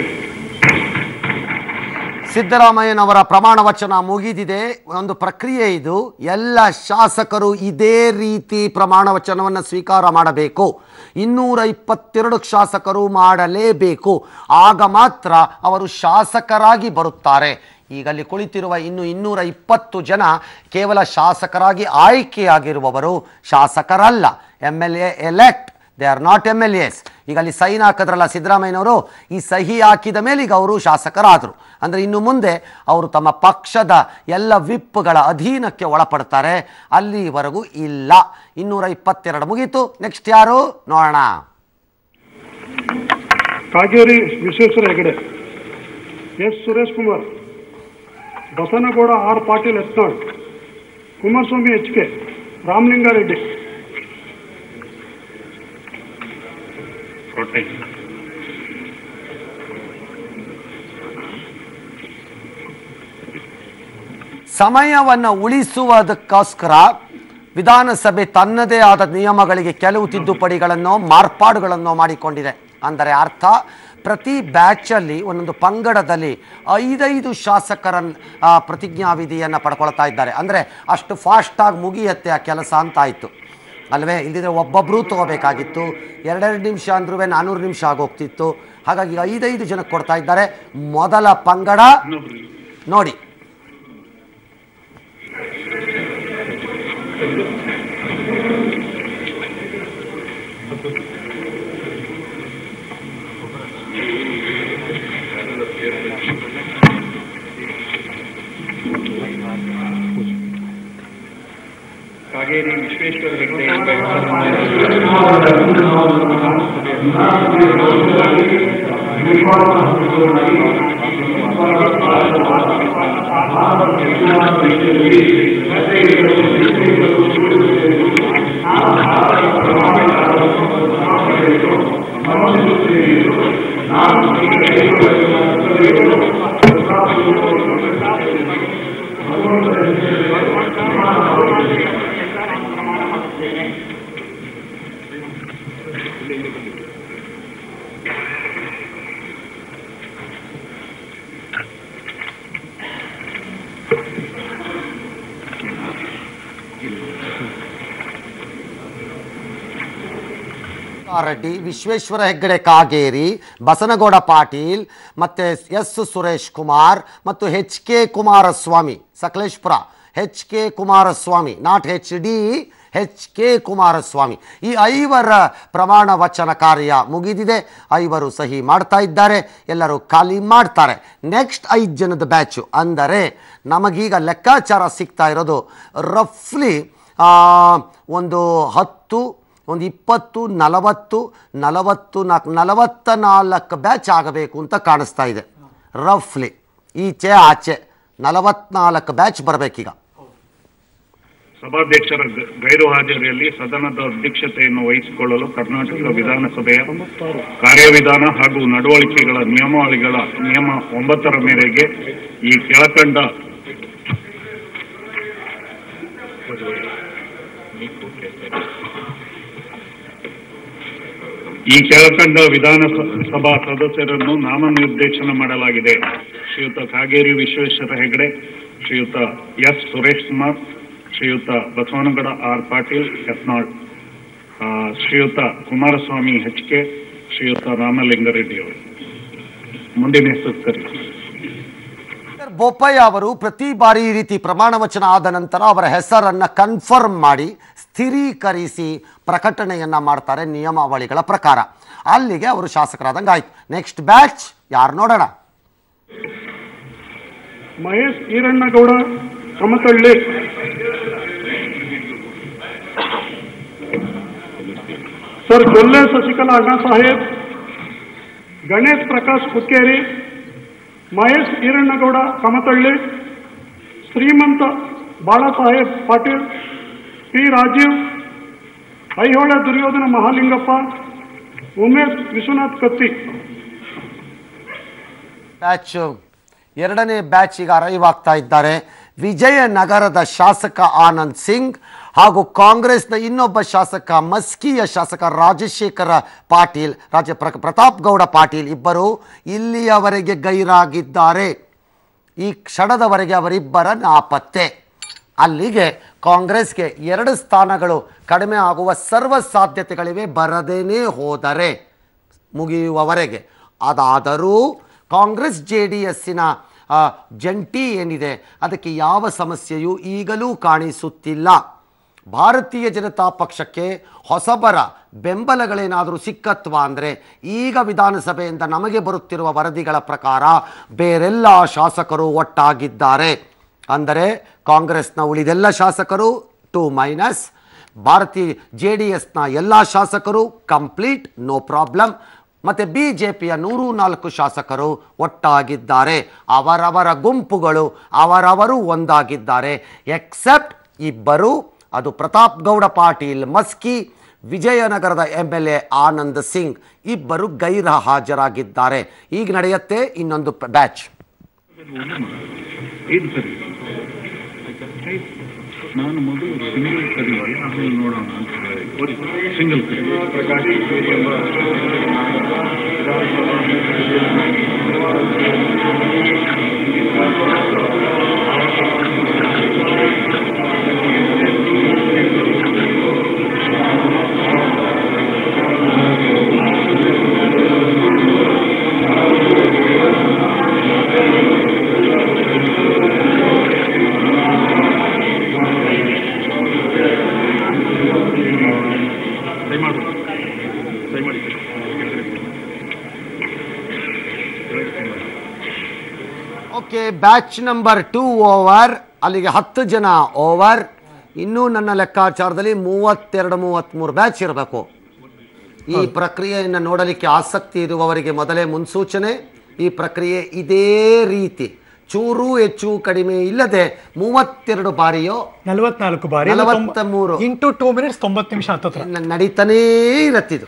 ಸಿದ್ದರಾಮಯ್ಯನವರ ಪ್ರಮಾಣ ವಚನ ಮುಗಿದಿದೆ ಒಂದು ಪ್ರಕ್ರಿಯೆ ಇದು ಎಲ್ಲ ಶಾಸಕರು ಇದೇ ರೀತಿ ಪ್ರಮಾಣ ವಚನವನ್ನು ಸ್ವೀಕಾರ ಮಾಡಬೇಕು ಇನ್ನೂರ ಇಪ್ಪತ್ತೆರಡು ಶಾಸಕರು ಮಾಡಲೇಬೇಕು ಆಗ ಮಾತ್ರ ಅವರು ಶಾಸಕರಾಗಿ ಬರುತ್ತಾರೆ ಈಗ ಅಲ್ಲಿ ಕುಳಿತಿರುವ ಇನ್ನು ಇನ್ನೂರ ಇಪ್ಪತ್ತು ಜನ ಕೇವಲ ಶಾಸಕರಾಗಿ ಆಯ್ಕೆಯಾಗಿರುವವರು ಶಾಸಕರಲ್ಲ M L A elect they are not M L S ಈಗ ಅಲ್ಲಿ ಸೈನ್ ಹಾಕಿದ್ರಲ್ಲ ಸಿದ್ದರಾಮಯ್ಯನವರು ಈ ಸಹಿ ಹಾಕಿದ ಮೇಲೆ ಈಗ ಅವರು ಶಾಸಕರಾದರು ಅಂದರೆ ಇನ್ನು ಮುಂದೆ ಅವರು ತಮ್ಮ ಪಕ್ಷದ ಎಲ್ಲ ವಿಪ್ಗಳ ಅಧೀನಕ್ಕೆ ಒಳಪಡ್ತಾರೆ ಅಲ್ಲಿವರೆಗೂ ಇಲ್ಲ ಇನ್ನೂರ ಇಪ್ಪತ್ತೆರಡು ಮುಗೀತು ನೆಕ್ಸ್ಟ್ ಯಾರು ನೋಡೋಣ Kageri Vishweshwar Hegde S Suresh Kumar Basanagouda R Patil Yatnal Kumaraswamy H K Ramalingareddy ಪ್ರೊಟೆಕ್ಟ್ ಸಮಯವನ್ನು ಉಳಿಸುವುದಕ್ಕೋಸ್ಕರ ವಿಧಾನಸಭೆ ತನ್ನದೇ ಆದ ನಿಯಮಗಳಿಗೆ ಕೆಲವು ತಿದ್ದುಪಡಿಗಳನ್ನು ಮಾರ್ಪಾಡುಗಳನ್ನು ಮಾಡಿಕೊಂಡಿದೆ ಅಂದರೆ ಅರ್ಥ ಪ್ರತಿ ಬ್ಯಾಚಲ್ಲಿ ಒಂದೊಂದು ಪಂಗಡದಲ್ಲಿ ಐದೈದು ಶಾಸಕರ ಆ, ಪ್ರತಿಜ್ಞಾವಿಧಿಯನ್ನು ಪಡ್ಕೊಳ್ತಾ ಇದ್ದಾರೆ ಅಂದರೆ ಅಷ್ಟು ಫಾಸ್ಟಾಗಿ ಮುಗಿಯತ್ತೆ ಆ ಕೆಲಸ ಅಂತಾಯಿತು ಅಲ್ವೇ ಇಲ್ದಿದ್ರೆ ಒಬ್ಬೊಬ್ಬರೂ ತಗೋಬೇಕಾಗಿತ್ತು ಎರಡೆರಡು ನಿಮಿಷ ಅಂದ್ರೂ ನಾನ್ನೂರು ನಿಮಿಷ ಆಗೋಗ್ತಿತ್ತು ಹಾಗಾಗಿ ಐದೈದು ಜನಕ್ಕೆ ಕೊಡ್ತಾ ಇದ್ದಾರೆ ಮೊದಲ ಪಂಗಡ ನೋಡಿ ಕಾಗೇರಿ ವಿಶ್ವೇಶ್ವರ ಹೆಗಡೆ ಎಂಬ ರೆಡ್ಡಿ ವಿಶ್ವೇಶ್ವರ ಹೆಗ್ಗಡೆ ಕಾಗೇರಿ ಬಸನಗೌಡ ಪಾಟೀಲ್ ಮತ್ತೆ ಎಸ್ ಸುರೇಶ್ ಕುಮಾರ್ ಮತ್ತು H K Kumaraswamy Sakleshpur H K Kumaraswamy not H D H K Kumaraswamy ಈ ಐವರ ಪ್ರಮಾಣ ವಚನ ಕಾರ್ಯ ಮುಗಿದಿದೆ ಐವರು ಸಹಿ ಮಾಡ್ತಾ ಇದ್ದಾರೆ ಎಲ್ಲರೂ ಖಾಲಿ ಮಾಡ್ತಾರೆ ನೆಕ್ಸ್ಟ್ ಐದು ಜನದ ಬ್ಯಾಚು ಅಂದರೆ ನಮಗೀಗ ಲೆಕ್ಕಾಚಾರ ಸಿಗ್ತಾ ಇರೋದು ರಫ್ಲಿ ಒಂದು ಹತ್ತು ಒಂದು ಇಪ್ಪತ್ತು ನಲವತ್ತು ನಲವತ್ತು ನಾಲ್ಕು ನಲವತ್ತ ನಾಲ್ಕು ಬ್ಯಾಚ್ ಆಗಬೇಕು ಅಂತ ಕಾಣಿಸ್ತಾ ಇದೆ ರಫ್ಲಿ ಈಚೆ ಆಚೆ ನಲವತ್ನಾಲ್ಕು ಬ್ಯಾಚ್ ಬರಬೇಕೀಗ ಸಭಾಧ್ಯಕ್ಷರ ಗ- ಗೈರು ಹಾಜರಿಯಲ್ಲಿ ಸದನದ ಅಧ್ಯಕ್ಷತೆಯನ್ನು ವಹಿಸಿಕೊಳ್ಳಲು ಕರ್ನಾಟಕ ವಿಧಾನಸಭೆಯ ಕಾರ್ಯವಿಧಾನ ಹಾಗೂ ನಡವಳಿಕೆಗಳ ನಿಯಮಾವಳಿಗಳ ನಿಯಮ ಒಂಬತ್ತರ ಮೇರೆಗೆ ಈ ಕೆಳಕಂಡ ಈ ಕೆಳಕಂಡ ವಿಧಾನಸಭಾ ಸದಸ್ಯರನ್ನು ನಾಮನಿರ್ದೇಶನ ಮಾಡಲಾಗಿದೆ ಶ್ರೀಯುತ ಕಾಗೇರಿ ವಿಶ್ವೇಶ್ವರ ಹೆಗಡೆ ಶ್ರೀಯುತ ಎಸ್ ಸುರೇಶ್ ಕುಮಾರ್ ಶ್ರೀಯುತ ಬಸವನಗೌಡ ಆರ್ ಪಾಟೀಲ್ ಯತ್ನಾಳ್ ಆ, ಶ್ರೀಯುತ ಕುಮಾರಸ್ವಾಮಿ ಎಚ್ ಕೆ ಶ್ರೀಯುತ ರಾಮಲಿಂಗಾರೆಡ್ಡಿ ಅವರು ಮುಂದಿನ ಹೆಸರು ಸರಿ ಡಾಕ್ಟರ್ ಬೋಪಯ್ಯ ಅವರು ಪ್ರತಿ ಬಾರಿ ಈ ರೀತಿ ಪ್ರಮಾಣ ವಚನ ಆದ ನಂತರ ಅವರ ಹೆಸರನ್ನು ಕನ್ಫರ್ಮ್ ಮಾಡಿ ಸ್ಥಿರೀಕರಿಸಿ ಪ್ರಕಟಣೆಯನ್ನು ಮಾಡ್ತಾರೆ ನಿಯಮಾವಳಿಗಳ ಪ್ರಕಾರ ಅಲ್ಲಿಗೆ ಅವರು ಶಾಸಕರಾದಂಗೆ ಆಯ್ತು ನೆಕ್ಸ್ಟ್ ಬ್ಯಾಚ್ ಯಾರು ನೋಡೋಣ Mahesh Iranagouda Kamatalli sir Golle Shashikala Anna Saheb Ganesh Prakash Hukkeri Mahesh Iranagouda Kamatalli Shrimant Balasaheb Patil P Rajeev Aihole Duryodhana Mahalingappa Umesh Vishwanath Katti batch ಎರಡನೇ ಬ್ಯಾಚ್ ಈಗ ಅರೈವ್ ಆಗ್ತಾ ಇದ್ದಾರೆ ವಿಜಯನಗರದ ಶಾಸಕ ಆನಂದ್ ಸಿಂಗ್ ಹಾಗೂ ಕಾಂಗ್ರೆಸ್ನ ಇನ್ನೊಬ್ಬ ಶಾಸಕ ಮಸ್ಕಿಯ ಶಾಸಕ ರಾಜಶೇಖರ ಪಾಟೀಲ್ ರಾಜ ಪ್ರ- ಪ್ರತಾಪ್ ಗೌಡ ಪಾಟೀಲ್ ಇಬ್ಬರು ಇಲ್ಲಿಯವರೆಗೆ ಗೈರಾಗಿದ್ದಾರೆ ಈ ಕ್ಷಣದವರೆಗೆ ಅವರಿಬ್ಬರ ನಾಪತ್ತೆ ಅಲ್ಲಿಗೆ ಕಾಂಗ್ರೆಸ್ಗೆ ಎರಡು ಸ್ಥಾನಗಳು ಕಡಿಮೆ ಆಗುವ ಸರ್ವ ಸಾಧ್ಯತೆಗಳಿವೆ ಬರದೇನೇ ಹೋದರೆ ಮುಗಿಯುವವರೆಗೆ ಅದಾದರೂ ಕಾಂಗ್ರೆಸ್ ಜೆ ಡಿ ಎಸ್ಸಿನ ಜಂಟಿ ಏನಿದೆ ಅದಕ್ಕೆ ಯಾವ ಸಮಸ್ಯೆಯೂ ಈಗಲೂ ಕಾಣಿಸುತ್ತಿಲ್ಲ ಭಾರತೀಯ ಜನತಾ ಪಕ್ಷಕ್ಕೆ ಹೊಸಬರ ಬೆಂಬಲಗಳೇನಾದರೂ ಸಿಕ್ಕತ್ವಾ ಅಂದರೆ ಈಗ ವಿಧಾನಸಭೆಯಿಂದ ನಮಗೆ ಬರುತ್ತಿರುವ ವರದಿಗಳ ಪ್ರಕಾರ ಬೇರೆಲ್ಲ ಶಾಸಕರು ಒಟ್ಟಾಗಿದ್ದಾರೆ ಅಂದರೆ ಕಾಂಗ್ರೆಸ್ನ ಉಳಿದೆಲ್ಲ ಶಾಸಕರು ಟು ಮೈನಸ್ ಭಾರತೀಯ ಜೆ ಡಿ ಎಸ್ನ ಎಲ್ಲ ಶಾಸಕರು ಕಂಪ್ಲೀಟ್ ನೋ ಪ್ರಾಬ್ಲಮ್ ಮತ್ತು ಬಿ ಜೆ ಪಿಯ ನೂರು ನಾಲ್ಕು ಶಾಸಕರು ಒಟ್ಟಾಗಿದ್ದಾರೆ ಅವರವರ ಗುಂಪುಗಳು ಅವರವರು ಒಂದಾಗಿದ್ದಾರೆ ಎಕ್ಸೆಪ್ಟ್ ಇಬ್ಬರು ಅದು ಪ್ರತಾಪ್ ಗೌಡ ಪಾಟೀಲ್ ಮಸ್ಕಿ ವಿಜಯನಗರದ M L A Anand Singh ಇಬ್ಬರು ಗೈರ ಹಾಜರಾಗಿದ್ದಾರೆ ಈಗ ನಡೆಯುತ್ತೆ ಇನ್ನೊಂದು ಬ್ಯಾಚ್ ಇದು ಸರಿ ನಾನು ಮೊದಲು ಸಿಂಗಲ್ ಕರಿ ಆಮೇಲೆ ನೋಡೋಣ ಅಂತ ಹೇಳಿ ಸಿಂಗಲ್ ಕರಿ ಪ್ರಕಾಶ್ ಎಂಬ ದಯಮಾಡಿ ದಯಮಾಡಿ okay batch number two over ಅಲ್ಲಿಗೆ ಹತ್ತು ಜನ ಓವರ್ ಇನ್ನೂ ನನ್ನ ಲೆಕ್ಕಾಚಾರದಲ್ಲಿ ಮೂವತ್ತೆರಡು ಮೂವತ್ತ್ಮೂರು ಬ್ಯಾಚ್ ಇರಬೇಕು ಈ ಪ್ರಕ್ರಿಯೆಯನ್ನು ನೋಡಲಿಕ್ಕೆ ಆಸಕ್ತಿ ಇರುವವರಿಗೆ ಮೊದಲೇ ಮುನ್ಸೂಚನೆ ಈ ಪ್ರಕ್ರಿಯೆ ಇದೇ ರೀತಿ ಚೂರು ಹೆಚ್ಚು ಕಡಿಮೆ ಇಲ್ಲದೆ ಮೂವತ್ತೆರಡು ಬಾರಿಯೋ ನಲವತ್ನಾಲ್ಕು ಬಾರಿ ನಲವತ್ತ ಮೂರು. ಇಂಟು ಟೂ ಮಿನಿಟ್ಸ್ ತೊಂಬತ್ತು ನಿಮಿಷ ಹತ್ತತ್ರ ನ- ನಡೀತಾನೇ ಇರತ್ತಿದು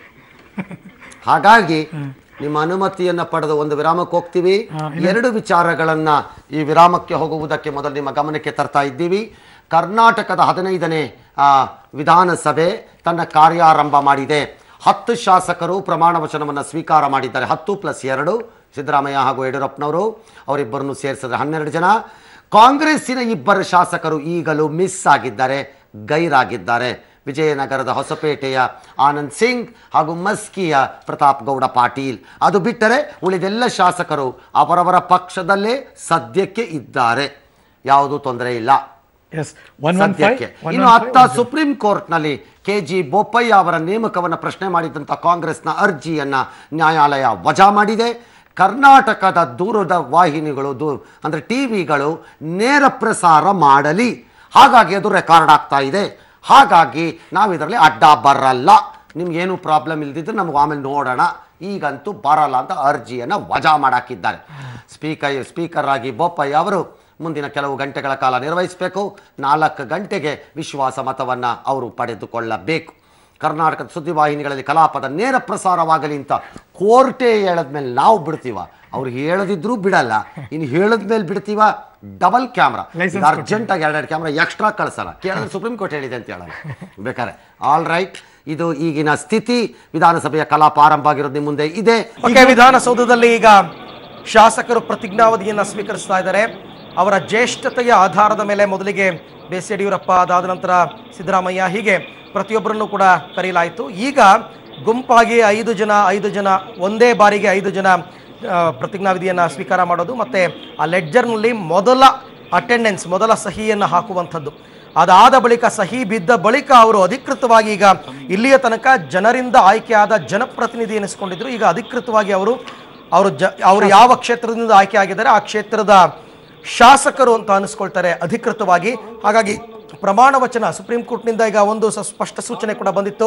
ಹಾಗಾಗಿ ನಿಮ್ಮ ಅನುಮತಿಯನ್ನ ಪಡೆದು ಒಂದು ವಿರಾಮಕ್ಕೆ ಹೋಗ್ತೀವಿ ಹಾ, ಎರಡು ವಿಚಾರಗಳನ್ನ ಈ ವಿರಾಮಕ್ಕೆ ಹೋಗುವುದಕ್ಕೆ ಮೊದಲು ನಿಮ್ಮ ಗಮನಕ್ಕೆ ತರ್ತಾ ಇದ್ದೀವಿ ಕರ್ನಾಟಕದ ಹದಿನೈದನೇ ಆ, ವಿಧಾನಸಭೆ ತನ್ನ ಕಾರ್ಯಾರಂಭ ಮಾಡಿದೆ ಹತ್ತು ಶಾಸಕರು ಪ್ರಮಾಣ ವಚನವನ್ನು ಸ್ವೀಕಾರ ಮಾಡಿದ್ದಾರೆ ಹತ್ತು ಪ್ಲಸ್ ಎರಡು ಸಿದ್ದರಾಮಯ್ಯ ಹಾಗೂ ಯಡಿಯೂರಪ್ಪನವರು ಅವರಿಬ್ಬರನ್ನು ಸೇರಿಸಿದ್ರೆ ಹನ್ನೆರಡು ಜನ ಕಾಂಗ್ರೆಸ್ಸಿನ ಇಬ್ಬರು ಶಾಸಕರು ಈಗಲೂ ಮಿಸ್ ಆಗಿದ್ದಾರೆ ಗೈರಾಗಿದ್ದಾರೆ ವಿಜಯನಗರದ ಹೊಸಪೇಟೆಯ ಆನಂದ್ ಸಿಂಗ್ ಹಾಗೂ ಮಸ್ಕಿಯ ಪ್ರತಾಪ್ ಗೌಡ ಪಾಟೀಲ್ ಅದು ಬಿಟ್ಟರೆ ಉಳಿದೆಲ್ಲ ಶಾಸಕರು ಅವರವರ ಪಕ್ಷದಲ್ಲೇ ಸದ್ಯಕ್ಕೆ ಇದ್ದಾರೆ ಯಾವುದೂ ತೊಂದರೆ ಇಲ್ಲ ಎಸ್ ಒನ್ ಒನ್ ಸದ್ಯಕ್ಕೆ ಇನ್ನು ಅತ್ತ ಸುಪ್ರೀಂ ಕೋರ್ಟ್ನಲ್ಲಿ ಕೆ ಜಿ ಬೋಪಯ್ಯ ಅವರ ನೇಮಕವನ್ನು ಪ್ರಶ್ನೆ ಮಾಡಿದಂಥ ಕಾಂಗ್ರೆಸ್ನ ಅರ್ಜಿಯನ್ನ ನ್ಯಾಯಾಲಯ ವಜಾ ಮಾಡಿದೆ ಕರ್ನಾಟಕದ ದೂರದ ವಾಹಿನಿಗಳು ದೂ ಅಂದರೆ ಟಿ ವಿಗಳು ನೇರ ಪ್ರಸಾರ ಮಾಡಲಿ ಹಾಗಾಗಿ ಅದು ರೆಕಾರ್ಡ್ ಆಗ್ತಾ ಇದೆ ಹಾಗಾಗಿ ನಾವು ಇದರಲ್ಲಿ ಅಡ್ಡ ಬರಲ್ಲ ನಿಮ್ಗೇನು ಪ್ರಾಬ್ಲಮ್ ಇಲ್ದಿದ್ರೆ ನಮ್ಗೆ ಆಮೇಲೆ ನೋಡೋಣ ಈಗಂತೂ ಬರಲ್ಲ ಅಂತ ಅರ್ಜಿಯನ್ನು ವಜಾ ಮಾಡಾಕಿದ್ದಾರೆ ಸ್ಪೀಕರ್ ಸ್ಪೀಕರ್ ಆಗಿ ಬೋಪಯ್ಯ ಅವರು ಮುಂದಿನ ಕೆಲವು ಗಂಟೆಗಳ ಕಾಲ ನಿರ್ವಹಿಸಬೇಕು ನಾಲ್ಕು ಗಂಟೆಗೆ ವಿಶ್ವಾಸ ಮತವನ್ನು ಅವರು ಪಡೆದುಕೊಳ್ಳಬೇಕು ಕರ್ನಾಟಕದ ಸುದ್ದಿವಾಹಿನಿಗಳಲ್ಲಿ ಕಲಾಪದ ನೇರ ಪ್ರಸಾರವಾಗಲಿ ಅಂತ ಕೋರ್ಟೇ ಹೇಳದ್ಮೇಲೆ ನಾವು ಬಿಡ್ತೀವ ಅವ್ರು ಹೇಳದಿದ್ರೂ ಬಿಡಲ್ಲ ಇನ್ನು ಹೇಳದ್ಮೇಲೆ ಬಿಡ್ತೀವ ಡಬಲ್ ಕ್ಯಾಮ್ರಾ License ಅರ್ಜೆಂಟ್ ಆಗಿ ಎರಡೆರಡು ಕ್ಯಾಮ್ರಾ ಎಕ್ಸ್ಟ್ರಾ ಕಳಿಸಲ್ಲ ಕೇಳಿದ್ರೆ ಸುಪ್ರೀಂ ಕೋರ್ಟ್ ಹೇಳಿದೆ ಅಂತ ಹೇಳಲ್ಲ ಬೇಕಾರೆ ಆಲ್ ರೈಟ್ ಇದು ಈಗಿನ ಸ್ಥಿತಿ ವಿಧಾನಸಭೆಯ ಕಲಾಪ ಆರಂಭ ಆಗಿರೋದು ನಿಮ್ಮ ಮುಂದೆ ಇದೆ ಓಕೆ ವಿಧಾನಸೌಧದಲ್ಲಿ ಈಗ ಶಾಸಕರು ಪ್ರತಿಜ್ಞಾವಧಿಯನ್ನು ಸ್ವೀಕರಿಸ್ತಾ ಇದ್ದಾರೆ ಅವರ ಜ್ಯೇಷ್ಠತೆಯ ಆಧಾರದ ಮೇಲೆ ಮೊದಲಿಗೆ ಬಿ ಎಸ್ ಯಡಿಯೂರಪ್ಪ ಅದಾದ ನಂತರ ಸಿದ್ದರಾಮಯ್ಯ ಹೀಗೆ ಪ್ರತಿಯೊಬ್ಬರನ್ನು ಕೂಡ ಕರೆಯಲಾಯಿತು ಈಗ ಗುಂಪಾಗಿ ಐದು ಜನ ಐದು ಜನ ಒಂದೇ ಬಾರಿಗೆ ಐದು ಜನ ಆ, ಪ್ರತಿಜ್ಞಾವಿಧಿಯನ್ನು ಸ್ವೀಕಾರ ಮಾಡೋದು ಮತ್ತು ಆ ಲೆಡ್ಜರ್ನಲ್ಲಿ ಮೊದಲ ಅಟೆಂಡೆನ್ಸ್ ಮೊದಲ ಸಹಿಯನ್ನು ಹಾಕುವಂಥದ್ದು ಅದಾದ ಬಳಿಕ ಸಹಿ ಬಿದ್ದ ಬಳಿಕ ಅವರು ಅಧಿಕೃತವಾಗಿ ಈಗ ಇಲ್ಲಿಯ ತನಕ ಜನರಿಂದ ಆಯ್ಕೆಯಾದ ಜನಪ್ರತಿನಿಧಿ ಎನಿಸಿಕೊಂಡಿದ್ರು ಈಗ ಅಧಿಕೃತವಾಗಿ ಅವರು ಅವರು ಜ ಅವರು ಯಾವ ಕ್ಷೇತ್ರದಿಂದ ಆಯ್ಕೆ ಆಗಿದ್ದಾರೆ ಆ ಕ್ಷೇತ್ರದ ಶಾಸಕರು ಅಂತ ಅನಿಸ್ಕೊಳ್ತಾರೆ ಅಧಿಕೃತವಾಗಿ ಹಾಗಾಗಿ ಪ್ರಮಾಣ ವಚನ ಸುಪ್ರೀಂ ಕೋರ್ಟ್ನಿಂದ ಈಗ ಒಂದು ಸ- ಸ್ಪಷ್ಟ ಸೂಚನೆ ಕೂಡ ಬಂದಿತ್ತು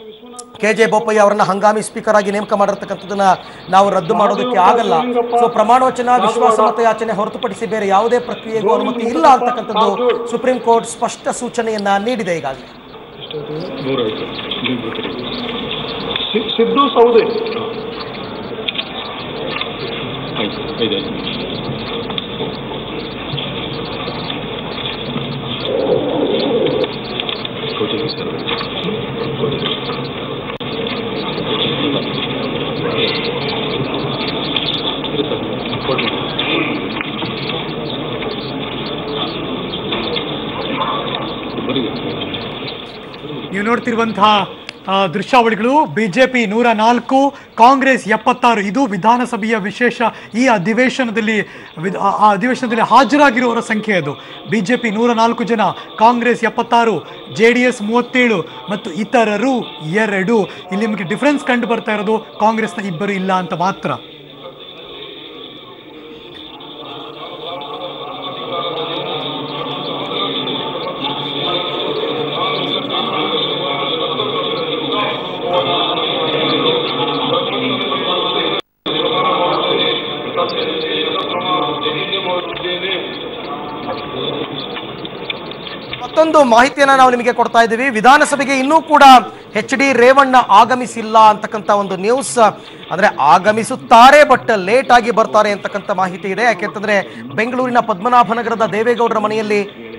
ಕೆ ಜೆ ಬೋಪಯ್ಯ ಅವರನ್ನ ಹಂಗಾಮಿ ಸ್ಪೀಕರ್ ಆಗಿ ನೇಮಕ ಮಾಡಿರ್ತಕ್ಕಂಥದ್ದನ್ನ ನಾವು ರದ್ದು ಮಾಡೋದಕ್ಕೆ ಆಗಲ್ಲ ಸೊ ಪ್ರಮಾಣ ವಚನ ವಿಶ್ವಾಸಮತ ಯಾಚನೆ ಹೊರತುಪಡಿಸಿ ಬೇರೆ ಯಾವುದೇ ಪ್ರಕ್ರಿಯೆಗೂ ಅನುಮತಿ ಇಲ್ಲ ಅಂತಕ್ಕಂಥದ್ದು ಸುಪ್ರೀಂ ಕೋರ್ಟ್ ಸ್ಪಷ್ಟ ಸೂಚನೆಯನ್ನ ನೀಡಿದೆ ಈಗಾಗಲೇ ನೂರೈವತ್ತು ಸಿ- ಸಿದ್ದು ಸೌದೆ ಆಯ್ತು ಐದಾಯ್ತು ನೀವು ನೋಡ್ತಿರುವಂತಹ ಆ, ದೃಶ್ಯಾವಳಿಗಳು ಬಿಜೆಪಿ ನೂರ ನಾಲ್ಕು ಕಾಂಗ್ರೆಸ್ ಎಪ್ಪತ್ತಾರು ಇದು ವಿಧಾನಸಭೆಯ ವಿಶೇಷ ಈ ಅಧಿವೇಶನದಲ್ಲಿ ವಿಧ- ಆ ಆ ಅಧಿವೇಶನದಲ್ಲಿ ಹಾಜರಾಗಿರುವವರ ಸಂಖ್ಯೆ ಅದು ಬಿಜೆಪಿ ನೂರ ನಾಲ್ಕು ಜನ ಕಾಂಗ್ರೆಸ್ ಎಪ್ಪತ್ತಾರು ಜೆ ಡಿ ಎಸ್ ಮೂವತ್ತೇಳು ಮತ್ತು ಇತರರು ಎರಡು ಇಲ್ಲಿ ನಿಮಗೆ ಡಿಫರೆನ್ಸ್ ಕಂಡು ಬರ್ತಾ ಇರೋದು ಕಾಂಗ್ರೆಸ್ನ ಇಬ್ಬರು ಇಲ್ಲ ಅಂತ ಮಾತ್ರ ಮತ್ತೊಂದು ಮಾಹಿತಿಯನ್ನ ನಾವು ನಿಮಗೆ ಕೊಡ್ತಾ ಇದ್ದೀವಿ ವಿಧಾನಸಭೆಗೆ ಇನ್ನೂ ಕೂಡ ಎಚ್ ಡಿ ರೇವಣ್ಣ ಆಗಮಿಸಿಲ್ಲ ಅಂತಕ್ಕಂಥ ಒಂದು ನ್ಯೂಸ್ ಅಂದ್ರೆ ಆಗಮಿಸುತ್ತಾರೆ ಬಟ್ ಲೇಟ್ ಆಗಿ ಬರ್ತಾರೆ ಅಂತಕ್ಕಂಥ ಮಾಹಿತಿ ಇದೆ ಯಾಕೆಂತಂದ್ರೆ ಬೆಂಗಳೂರಿನ ಪದ್ಮನಾಭನಗರದ ದೇವೇಗೌಡರ ಮನೆಯಲ್ಲಿ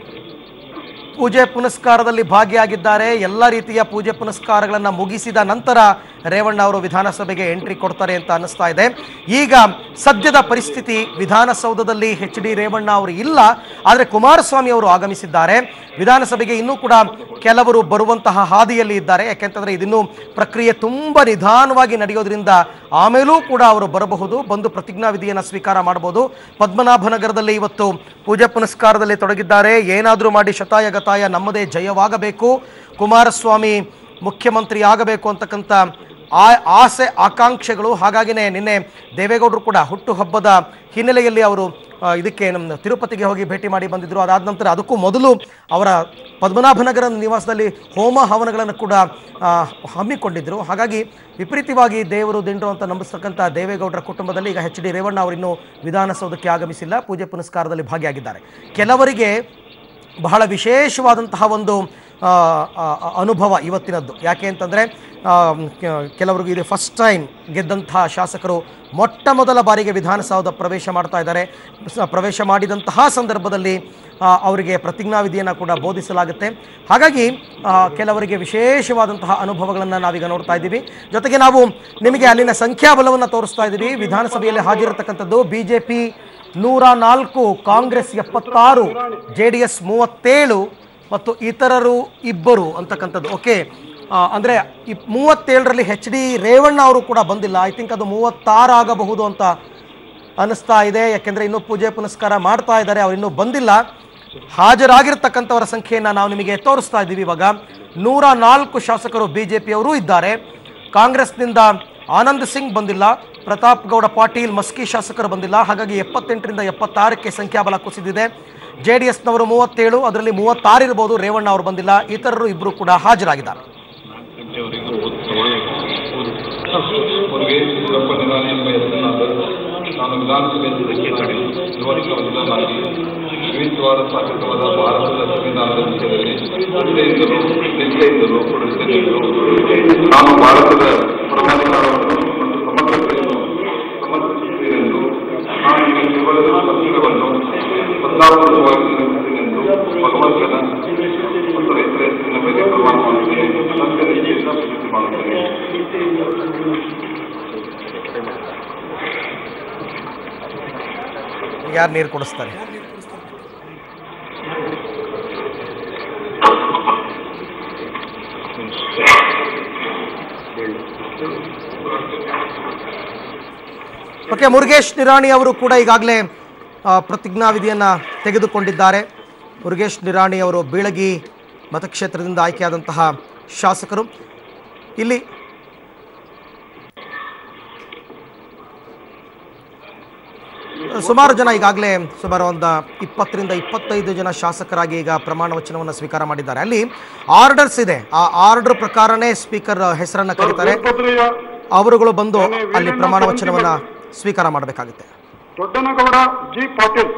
ಪೂಜೆ ಪುನಸ್ಕಾರದಲ್ಲಿ ಭಾಗಿಯಾಗಿದ್ದಾರೆ ಎಲ್ಲ ರೀತಿಯ ಪೂಜೆ ಪುನಸ್ಕಾರಗಳನ್ನು ಮುಗಿಸಿದ ನಂತರ ರೇವಣ್ಣ ಅವರು ವಿಧಾನಸಭೆಗೆ ಎಂಟ್ರಿ ಕೊಡ್ತಾರೆ ಅಂತ ಅನ್ನಿಸ್ತಾ ಇದೆ ಈಗ ಸದ್ಯದ ಪರಿಸ್ಥಿತಿ ವಿಧಾನಸೌಧದಲ್ಲಿ ಎಚ್ ಡಿ ರೇವಣ್ಣ ಅವರು ಇಲ್ಲ ಆದರೆ ಕುಮಾರಸ್ವಾಮಿ ಅವರು ಆಗಮಿಸಿದ್ದಾರೆ ವಿಧಾನಸಭೆಗೆ ಇನ್ನೂ ಕೂಡ ಕೆಲವರು ಬರುವಂತಹ ಹಾದಿಯಲ್ಲಿ ಇದ್ದಾರೆ ಯಾಕೆಂತಂದ್ರೆ ಇದಿನ್ನೂ ಪ್ರಕ್ರಿಯೆ ತುಂಬ ನಿಧಾನವಾಗಿ ನಡೆಯೋದ್ರಿಂದ ಆಮೇಲೂ ಕೂಡ ಅವರು ಬರಬಹುದು ಬಂದು ಪ್ರತಿಜ್ಞಾ ವಿಧಿಯನ್ನು ಸ್ವೀಕಾರ ಮಾಡಬಹುದು ಪದ್ಮನಾಭನಗರದಲ್ಲಿ ಇವತ್ತು ಪೂಜೆ ಪುನಸ್ಕಾರದಲ್ಲಿ ತೊಡಗಿದ್ದಾರೆ ಏನಾದರೂ ಮಾಡಿ ಶತಾಯ ಗತಾಯ ನಮ್ಮದೇ ಜಯವಾಗಬೇಕು ಕುಮಾರಸ್ವಾಮಿ ಮುಖ್ಯಮಂತ್ರಿ ಆಗಬೇಕು ಅಂತಕ್ಕಂಥ ಆ ಆಸೆ ಆಕಾಂಕ್ಷೆಗಳು ಹಾಗಾಗಿನೇ ನಿನ್ನೆ ದೇವೇಗೌಡರು ಕೂಡ ಹುಟ್ಟುಹಬ್ಬದ ಹಿನ್ನೆಲೆಯಲ್ಲಿ ಅವರು ಆ, ಇದಕ್ಕೆ ನಮ್ಮ ತಿರುಪತಿಗೆ ಹೋಗಿ ಭೇಟಿ ಮಾಡಿ ಬಂದಿದ್ದರು ಅದಾದ ನಂತರ ಅದಕ್ಕೂ ಮೊದಲು ಅವರ ಪದ್ಮನಾಭನಗರ ನಿವಾಸದಲ್ಲಿ ಹೋಮ ಹವನಗಳನ್ನು ಕೂಡ ಆ, ಹಮ್ಮಿಕೊಂಡಿದ್ದರು ಹಾಗಾಗಿ ವಿಪರೀತವಾಗಿ ದೇವರು ದಿಂಡ್ರು ಅಂತ ನಂಬಿಸ್ತಕ್ಕಂಥ ದೇವೇಗೌಡರ ಕುಟುಂಬದಲ್ಲಿ ಈಗ ಎಚ್ ಡಿ ರೇವಣ್ಣ ಅವರಿನ್ನೂ ವಿಧಾನಸೌಧಕ್ಕೆ ಆಗಮಿಸಿಲ್ಲ ಪೂಜೆ ಪುನಸ್ಕಾರದಲ್ಲಿ ಭಾಗಿಯಾಗಿದ್ದಾರೆ ಕೆಲವರಿಗೆ ಬಹಳ ವಿಶೇಷವಾದಂತಹ ಒಂದು ಆ, ಆ, ಆ, ಅನುಭವ ಇವತ್ತಿನದ್ದು ಯಾಕೆ ಅಂತಂದರೆ ಕೆಲವರಿಗೂ ಇದು ಫಸ್ಟ್ ಟೈಮ್ ಗೆದ್ದಂತಹ ಶಾಸಕರು ಮೊಟ್ಟ ಮೊದಲ ಬಾರಿಗೆ ವಿಧಾನಸೌಧ ಪ್ರವೇಶ ಮಾಡ್ತಾ ಇದ್ದಾರೆ ಸ- ಪ್ರವೇಶ ಮಾಡಿದಂತಹ ಸಂದರ್ಭದಲ್ಲಿ ಆ, ಅವರಿಗೆ ಪ್ರತಿಜ್ಞಾವಿಧಿಯನ್ನು ಕೂಡ ಬೋಧಿಸಲಾಗುತ್ತೆ ಹಾಗಾಗಿ ಆ, ಕೆಲವರಿಗೆ ವಿಶೇಷವಾದಂತಹ ಅನುಭವಗಳನ್ನು ನಾವೀಗ ನೋಡ್ತಾ ಇದ್ದೀವಿ ಜೊತೆಗೆ ನಾವು ನಿಮಗೆ ಅಲ್ಲಿನ ಸಂಖ್ಯಾಬಲವನ್ನು ತೋರಿಸ್ತಾ ಇದ್ದೀವಿ ವಿಧಾನಸಭೆಯಲ್ಲಿ ಹಾಜರಿರತಕ್ಕಂಥದ್ದು ಬಿ ಜೆ ಪಿ ನೂರ ನಾಲ್ಕು ಕಾಂಗ್ರೆಸ್ ಎಪ್ಪತ್ತಾರು ಜೆ ಡಿ ಎಸ್ ಮೂವತ್ತೇಳು ಮತ್ತು ಇತರರು ಇಬ್ಬರು ಅಂತಕ್ಕಂಥದ್ದು ಓಕೆ ಅಂದರೆ ಈ ಮೂವತ್ತೇಳರಲ್ಲಿ ಎಚ್ ಡಿ ರೇವಣ್ಣ ಅವರು ಕೂಡ ಬಂದಿಲ್ಲ ಐ ಥಿಂಕ್ ಅದು ಮೂವತ್ತಾರು ಆಗಬಹುದು ಅಂತ ಅನಿಸ್ತಾ ಇದೆ ಯಾಕೆಂದರೆ ಇನ್ನೂ ಪೂಜೆ ಪುನಸ್ಕಾರ ಮಾಡ್ತಾ ಇದ್ದಾರೆ ಅವ್ರು ಇನ್ನೂ ಬಂದಿಲ್ಲ ಹಾಜರಾಗಿರ್ತಕ್ಕಂಥವರ ಸಂಖ್ಯೆಯನ್ನು ನಾವು ನಿಮಗೆ ತೋರಿಸ್ತಾ ಇದ್ದೀವಿ ಇವಾಗ ನೂರ ನಾಲ್ಕು ಶಾಸಕರು ಬಿ ಜೆ ಪಿಯವರೂ ಇದ್ದಾರೆ ಕಾಂಗ್ರೆಸ್ನಿಂದ ಆನಂದ್ ಸಿಂಗ್ ಬಂದಿಲ್ಲ ಪ್ರತಾಪ್ ಗೌಡ ಪಾಟೀಲ್ ಮಸ್ಕಿ ಶಾಸಕರು ಬಂದಿಲ್ಲ ಹಾಗಾಗಿ ಎಪ್ಪತ್ತೆಂಟರಿಂದ ಎಪ್ಪತ್ತಾರಕ್ಕೆ ಸಂಖ್ಯಾಬಲ ಕುಸಿದಿದೆ ಜೆ ಡಿ ಎಸ್ನವರು ಮೂವತ್ತೇಳು ಅದರಲ್ಲಿ ಮೂವತ್ತಾರು ಇರ್ಬೋದು ರೇವಣ್ಣ ಅವರು ಬಂದಿಲ್ಲ ಇತರರು ಇಬ್ಬರು ಕೂಡ ಹಾಜರಾಗಿದ್ದಾರೆ ಗಂಟೆವರೆಗೂ ಓದ್ ತಗೊಳ್ಬೇಕು ಅವರಿಗೆ ಯಡಿಯೂರಪ್ಪ ನಿರಾಣಿ ಎಂಬ ಹೆಸರಿನಾದ ನಾನು ವಿಧಾನಸಭೆ ಸದಸ್ಯನಾಗಿ ಯುವಕ ವಿಧಾನಾಗಿ ವಿವಿಧವಾದ ಶಾಸಕವಾದ ಭಾರತದ ಸಂವಿಧಾನದ ವಿಷಯದಲ್ಲಿ ಶ್ರದ್ಧೆಯಿಂದಲೂ ನಿಷ್ಠೆಯಿಂದಲೂ ಕೊಡುತ್ತೇನೆಂದು ನಾನು ಭಾರತದ ಪರಮಾಧಿಕಾರವನ್ನು ಮತ್ತು ಸಮಗ್ರತೆಯನ್ನು ಸಮರ್ಥಿಸುತ್ತೇನೆಂದು ನಾನು ಈ ಕೇವಲ ಪಕ್ಷವನ್ನು ಶ್ರದ್ಧಾಪೂರ್ವಕವಾಗಿ ನಿರ್ವಹಿಸುತ್ತೇನೆಂದು ಭಗವಂತನ ಮತ್ತು ರೈತರ ಹೆಸರಿನ ಮೇಲೆ ಪ್ರಮಾಣ ಮಾಡುತ್ತೇನೆ ಸತ್ಯ ನಿಷ್ಠೆಯಿಂದ ಪ್ರತಿಜ್ಞೆ ಮಾಡುತ್ತೇನೆ ಯಾರು ನೀರು ಕೊಡಿಸ್ತಾರೆ ಓಕೆ ಮುರುಗೇಶ್ ನಿರಾಣಿ ಅವರು ಕೂಡ ಈಗಾಗಲೇ ಆ, ಪ್ರತಿಜ್ಞಾವಿಧಿಯನ್ನು ತೆಗೆದುಕೊಂಡಿದ್ದಾರೆ ಮುರುಗೇಶ್ ನಿರಾಣಿ ಅವರು ಬೀಳಗಿ ಮತಕ್ಷೇತ್ರದಿಂದ ಆಯ್ಕೆಯಾದಂತಹ ಶಾಸಕರು ಇಲ್ಲಿ ಸುಮಾರು ಜನ ಈಗಾಗಲೇ ಸುಮಾರು ಒಂದು ಇಪ್ಪತ್ತರಿಂದ ಇಪ್ಪತ್ತೈದು ಜನ ಶಾಸಕರಾಗಿ ಈಗ ಪ್ರಮಾಣ ವಚನವನ್ನು ಸ್ವೀಕಾರ ಮಾಡಿದ್ದಾರೆ ಅಲ್ಲಿ ಆರ್ಡರ್ಸ್ ಇದೆ ಆ ಆರ್ಡರ್ ಪ್ರಕಾರನೇ ಸ್ಪೀಕರ್ ಹೆಸರನ್ನ ಕರೀತಾರೆ ಅವರುಗಳು ಬಂದು ಅಲ್ಲಿ ಪ್ರಮಾಣ ವಚನವನ್ನ ಸ್ವೀಕಾರ ಮಾಡಬೇಕಾಗುತ್ತೆ ದೊಡ್ಡನಗೌಡ ಜಿ ಪಾಟೀಲ್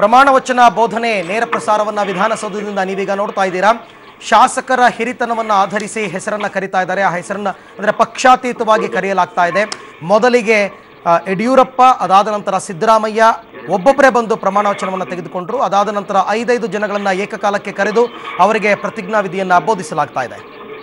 ಪ್ರಮಾಣ ವಚನ ಬೋಧನೆ ನೇರ ಪ್ರಸಾರವನ್ನ ವಿಧಾನಸೌಧದಿಂದ ನೀವೀಗ ನೋಡ್ತಾ ಇದ್ದೀರಾ ಶಾಸಕರ ಹಿರಿತನವನ್ನು ಆಧರಿಸಿ ಹೆಸರನ್ನ ಕರಿತಾ ಇದ್ದಾರೆ ಆ ಹೆಸರನ್ನ ಅಂದರೆ ಪಕ್ಷಾತೀತವಾಗಿ ಕರೆಯಲಾಗ್ತಾ ಇದೆ ಮೊದಲಿಗೆ ಆ, ಯಡಿಯೂರಪ್ಪ ಅದಾದ ನಂತರ ಸಿದ್ದರಾಮಯ್ಯ ಒಬ್ಬೊಬ್ಬರೇ ಬಂದು ಪ್ರಮಾಣ ವಚನವನ್ನು ತೆಗೆದುಕೊಂಡ್ರು ಅದಾದ ನಂತರ ಐದೈದು ಜನಗಳನ್ನ ಏಕಕಾಲಕ್ಕೆ ಕರೆದು ಅವರಿಗೆ ಪ್ರತಿಜ್ಞಾ ವಿಧಿಯನ್ನ ಬೋಧಿಸಲಾಗ್ತಾ ಇದೆ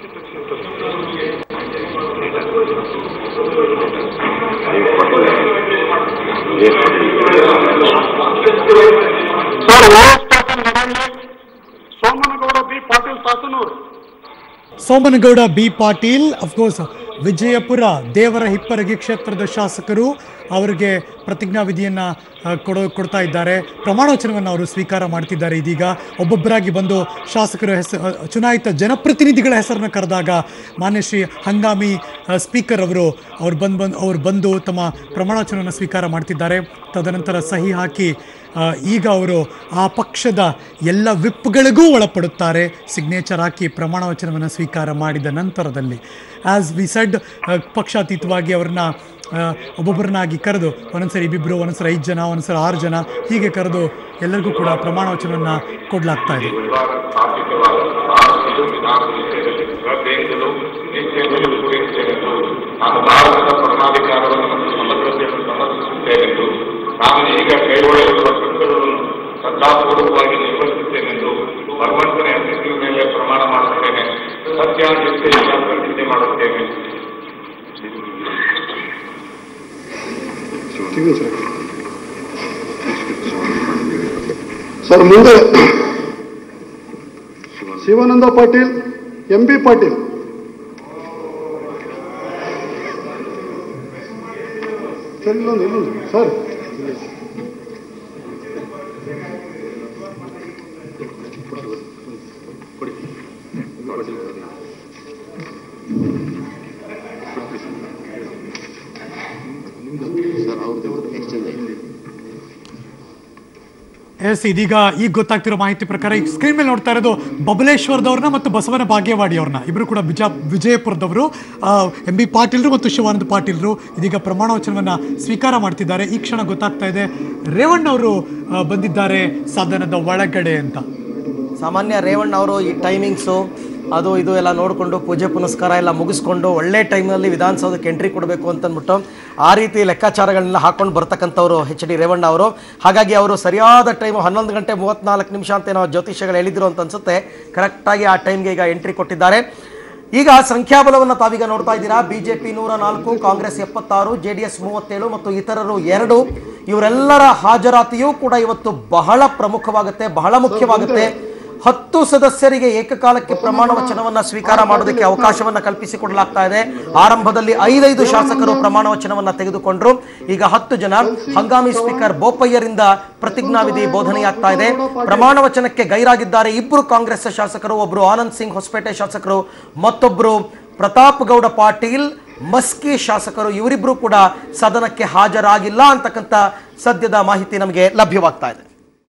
sir O S Patil Nadahalli Somanagouda B Patil Sasanur Somanagouda B Patil of course Vijayapura Devara Hippargi ಕ್ಷೇತ್ರದ ಶಾಸಕರು ಅವರಿಗೆ ಪ್ರತಿಜ್ಞಾ ವಿಧಿಯನ್ನು ಕೊಡೋ ಕೊಡ್ತಾ ಇದ್ದಾರೆ ಪ್ರಮಾಣವಚನವನ್ನು ಅವರು ಸ್ವೀಕಾರ ಮಾಡ್ತಿದ್ದಾರೆ ಇದೀಗ ಒಬ್ಬೊಬ್ಬರಾಗಿ ಬಂದು ಶಾಸಕರ ಹೆಸರು ಚುನಾಯಿತ ಜನಪ್ರತಿನಿಧಿಗಳ ಹೆಸರನ್ನು ಕರೆದಾಗ ಮಾನ್ಯ ಶ್ರೀ ಹಂಗಾಮಿ ಆ, ಸ್ಪೀಕರ್ ಅವರು ಅವ್ರು ಬಂದು ಬಂದು ಅವ್ರು ಬಂದು ತಮ್ಮ ಪ್ರಮಾಣವಚನವನ್ನು ಸ್ವೀಕಾರ ಮಾಡ್ತಿದ್ದಾರೆ ತದನಂತರ ಸಹಿ ಹಾಕಿ ಆ, ಈಗ ಅವರು ಆ ಪಕ್ಷದ ಎಲ್ಲ ವಿಪ್ಗಳಿಗೂ ಒಳಪಡುತ್ತಾರೆ ಸಿಗ್ನೇಚರ್ ಹಾಕಿ ಪ್ರಮಾಣ ವಚನವನ್ನು ಸ್ವೀಕಾರ ಮಾಡಿದ ನಂತರದಲ್ಲಿ ಆ್ಯಸ್ ವಿ ಸೆಡ್ ಪಕ್ಷಾತೀತವಾಗಿ ಅವ್ರನ್ನ ಆ, ಒಬ್ಬೊಬ್ಬರನ್ನಾಗಿ ಕರೆದು ಒಂದೊಂದ್ಸರಿ ಇಬ್ಬಿಬ್ಬರು ಒಂದೊಂದ್ಸರಿ ಐದು ಜನ ಒಂದೊಂದ್ಸರಿ ಆರು ಜನ ಹೀಗೆ ಕರೆದು ಎಲ್ಲರಿಗೂ ಕೂಡ ಪ್ರಮಾಣ ವಚನವನ್ನು ಕೊಡಲಾಗ್ತಾ ಇದೆ ಸ್ಥಾಪಿತವಾದ ಭಾರತೀಯ ವಿಧಾನ ವಿಷಯದಲ್ಲಿ ಶ್ರದ್ಧೆಯಿಂದಲೂ ನಿಷ್ಠೆಯಿಂದಲೂ ಕೂಡಿರುತ್ತೇನೆಂದು ನಾನು ಭಾರತದ ಪರಮಾಧಿಕಾರವನ್ನು ಮತ್ತು ಸಮಗ್ರತೆಯನ್ನು ಸಮರ್ಥಿಸುತ್ತೇನೆಂದು ನಾನು ಈಗ ಕೈಗೊಳ್ಳಲಿರುವ ಕರ್ತವ್ಯವನ್ನು ಶ್ರದ್ಧಾಪೂರ್ವಕವಾಗಿ ನಿರ್ವಹಿಸುತ್ತೇನೆಂದು ಭಗವಂತನ ಹೆಸರಿನ ಮೇಲೆ ಪ್ರಮಾಣ ಮಾಡುತ್ತೇನೆ ಸತ್ಯ ನಿಷ್ಠೆಯಿಂದ ಪ್ರತಿಜ್ಞೆ ಮಾಡುತ್ತೇನೆ ಸರ್ ಮುಂದೆ Shivananda Patil M B Patil sir ಇಲ್ಲೊಂದು ಇಲ್ಲೊಂದು ಸರ್ ಎಸ್ ಇದೀಗ ಈಗ ಗೊತ್ತಾಗ್ತಿರೋ ಮಾಹಿತಿ ಪ್ರಕಾರ ಈಗ ಸ್ಕ್ರೀನ್ ಮೇಲೆ ನೋಡ್ತಾ ಇರೋದು ಬಬಲೇಶ್ವರದವ್ರನ್ನ ಮತ್ತು ಬಸವನ ಬಾಗೇವಾಡಿ ಅವ್ರನ್ನ ಇಬ್ಬರು ಕೂಡ ಬಿಜಾ ವಿಜಯಪುರದವರು ಎಂ ಬಿ ಪಾಟೀಲ್ರು ಮತ್ತು ಶಿವಾನಂದ ಪಾಟೀಲ್ರು ಇದೀಗ ಪ್ರಮಾಣ ವಚನವನ್ನು ಸ್ವೀಕಾರ ಮಾಡ್ತಿದ್ದಾರೆ ಈ ಕ್ಷಣ ಗೊತ್ತಾಗ್ತಾ ಇದೆ ರೇವಣ್ಣ ಅವರು ಆ, ಬಂದಿದ್ದಾರೆ ಸದನದ ಒಳಗಡೆ ಅಂತ ಸಾಮಾನ್ಯ ರೇವಣ್ಣ ಅವರು ಈ ಟೈಮಿಂಗ್ಸು ಅದು ಇದು ಎಲ್ಲ ನೋಡಿಕೊಂಡು ಪೂಜೆ ಪುನಸ್ಕಾರ ಎಲ್ಲ ಮುಗಿಸ್ಕೊಂಡು ಒಳ್ಳೆ ಟೈಮ್ನಲ್ಲಿ ವಿಧಾನಸೌಧಕ್ಕೆ ಎಂಟ್ರಿ ಕೊಡಬೇಕು ಅಂತಂದ್ಬಿಟ್ಟು ಆ ರೀತಿ ಲೆಕ್ಕಾಚಾರಗಳನ್ನ ಹಾಕೊಂಡು ಬರ್ತಕ್ಕಂಥವ್ರು ಎಚ್ ಡಿ ರೇವಣ್ಣ ಅವರು ಹಾಗಾಗಿ ಅವರು ಸರಿಯಾದ ಟೈಮು ಹನ್ನೊಂದು ಗಂಟೆ ಮೂವತ್ತ್ನಾಲ್ಕು ನಿಮಿಷ ಅಂತ ಏನೋ ಜ್ಯೋತಿಷ್ಯಗಳು ಹೇಳಿದ್ರು ಅಂತ ಅನ್ಸುತ್ತೆ ಕರೆಕ್ಟಾಗಿ ಆ ಟೈಮ್ಗೆ ಈಗ ಎಂಟ್ರಿ ಕೊಟ್ಟಿದ್ದಾರೆ ಈಗ ಸಂಖ್ಯಾಬಲವನ್ನು ತಾವೀಗ ನೋಡ್ತಾ ಇದ್ದೀರಾ ಬಿಜೆಪಿ ನೂರ ನಾಲ್ಕು ಕಾಂಗ್ರೆಸ್ ಎಪ್ಪತ್ತಾರು ಜೆ ಡಿ ಎಸ್ ಮೂವತ್ತೇಳು ಮತ್ತು ಇತರರು ಎರಡು ಇವರೆಲ್ಲರ ಹಾಜರಾತಿಯೂ ಕೂಡ ಇವತ್ತು ಬಹಳ ಪ್ರಮುಖವಾಗುತ್ತೆ ಬಹಳ ಮುಖ್ಯವಾಗುತ್ತೆ ಹತ್ತು ಸದಸ್ಯರಿಗೆ ಏಕಕಾಲಕ್ಕೆ ಪ್ರಮಾಣ ವಚನವನ್ನ ಸ್ವೀಕಾರ ಮಾಡೋದಕ್ಕೆ ಅವಕಾಶವನ್ನ ಕಲ್ಪಿಸಿಕೊಡಲಾಗ್ತಾ ಇದೆ ಆರಂಭದಲ್ಲಿ ಐದೈದು ಶಾಸಕರು ಪ್ರಮಾಣ ವಚನವನ್ನ ತೆಗೆದುಕೊಂಡ್ರು ಈಗ ಹತ್ತು ಜನ ಹಂಗಾಮಿ ಸ್ಪೀಕರ್ ಬೋಪಯ್ಯರಿಂದ ಪ್ರತಿಜ್ಞಾವಿಧಿ ಬೋಧನೆಯಾಗ್ತಾ ಇದೆ ಪ್ರಮಾಣ ವಚನಕ್ಕೆ ಗೈರಾಗಿದ್ದಾರೆ ಇಬ್ಬರು ಕಾಂಗ್ರೆಸ್ ಶಾಸಕರು ಒಬ್ರು ಆನಂದ್ ಸಿಂಗ್ ಹೊಸಪೇಟೆ ಶಾಸಕರು ಮತ್ತೊಬ್ರು ಪ್ರತಾಪ್ ಗೌಡ ಪಾಟೀಲ್ ಮಸ್ಕಿ ಶಾಸಕರು ಇವರಿಬ್ರು ಕೂಡ ಸದನಕ್ಕೆ ಹಾಜರಾಗಿಲ್ಲ ಅಂತಕ್ಕಂಥ ಸದ್ಯದ ಮಾಹಿತಿ ನಮಗೆ ಲಭ್ಯವಾಗ್ತಾ ಇದೆ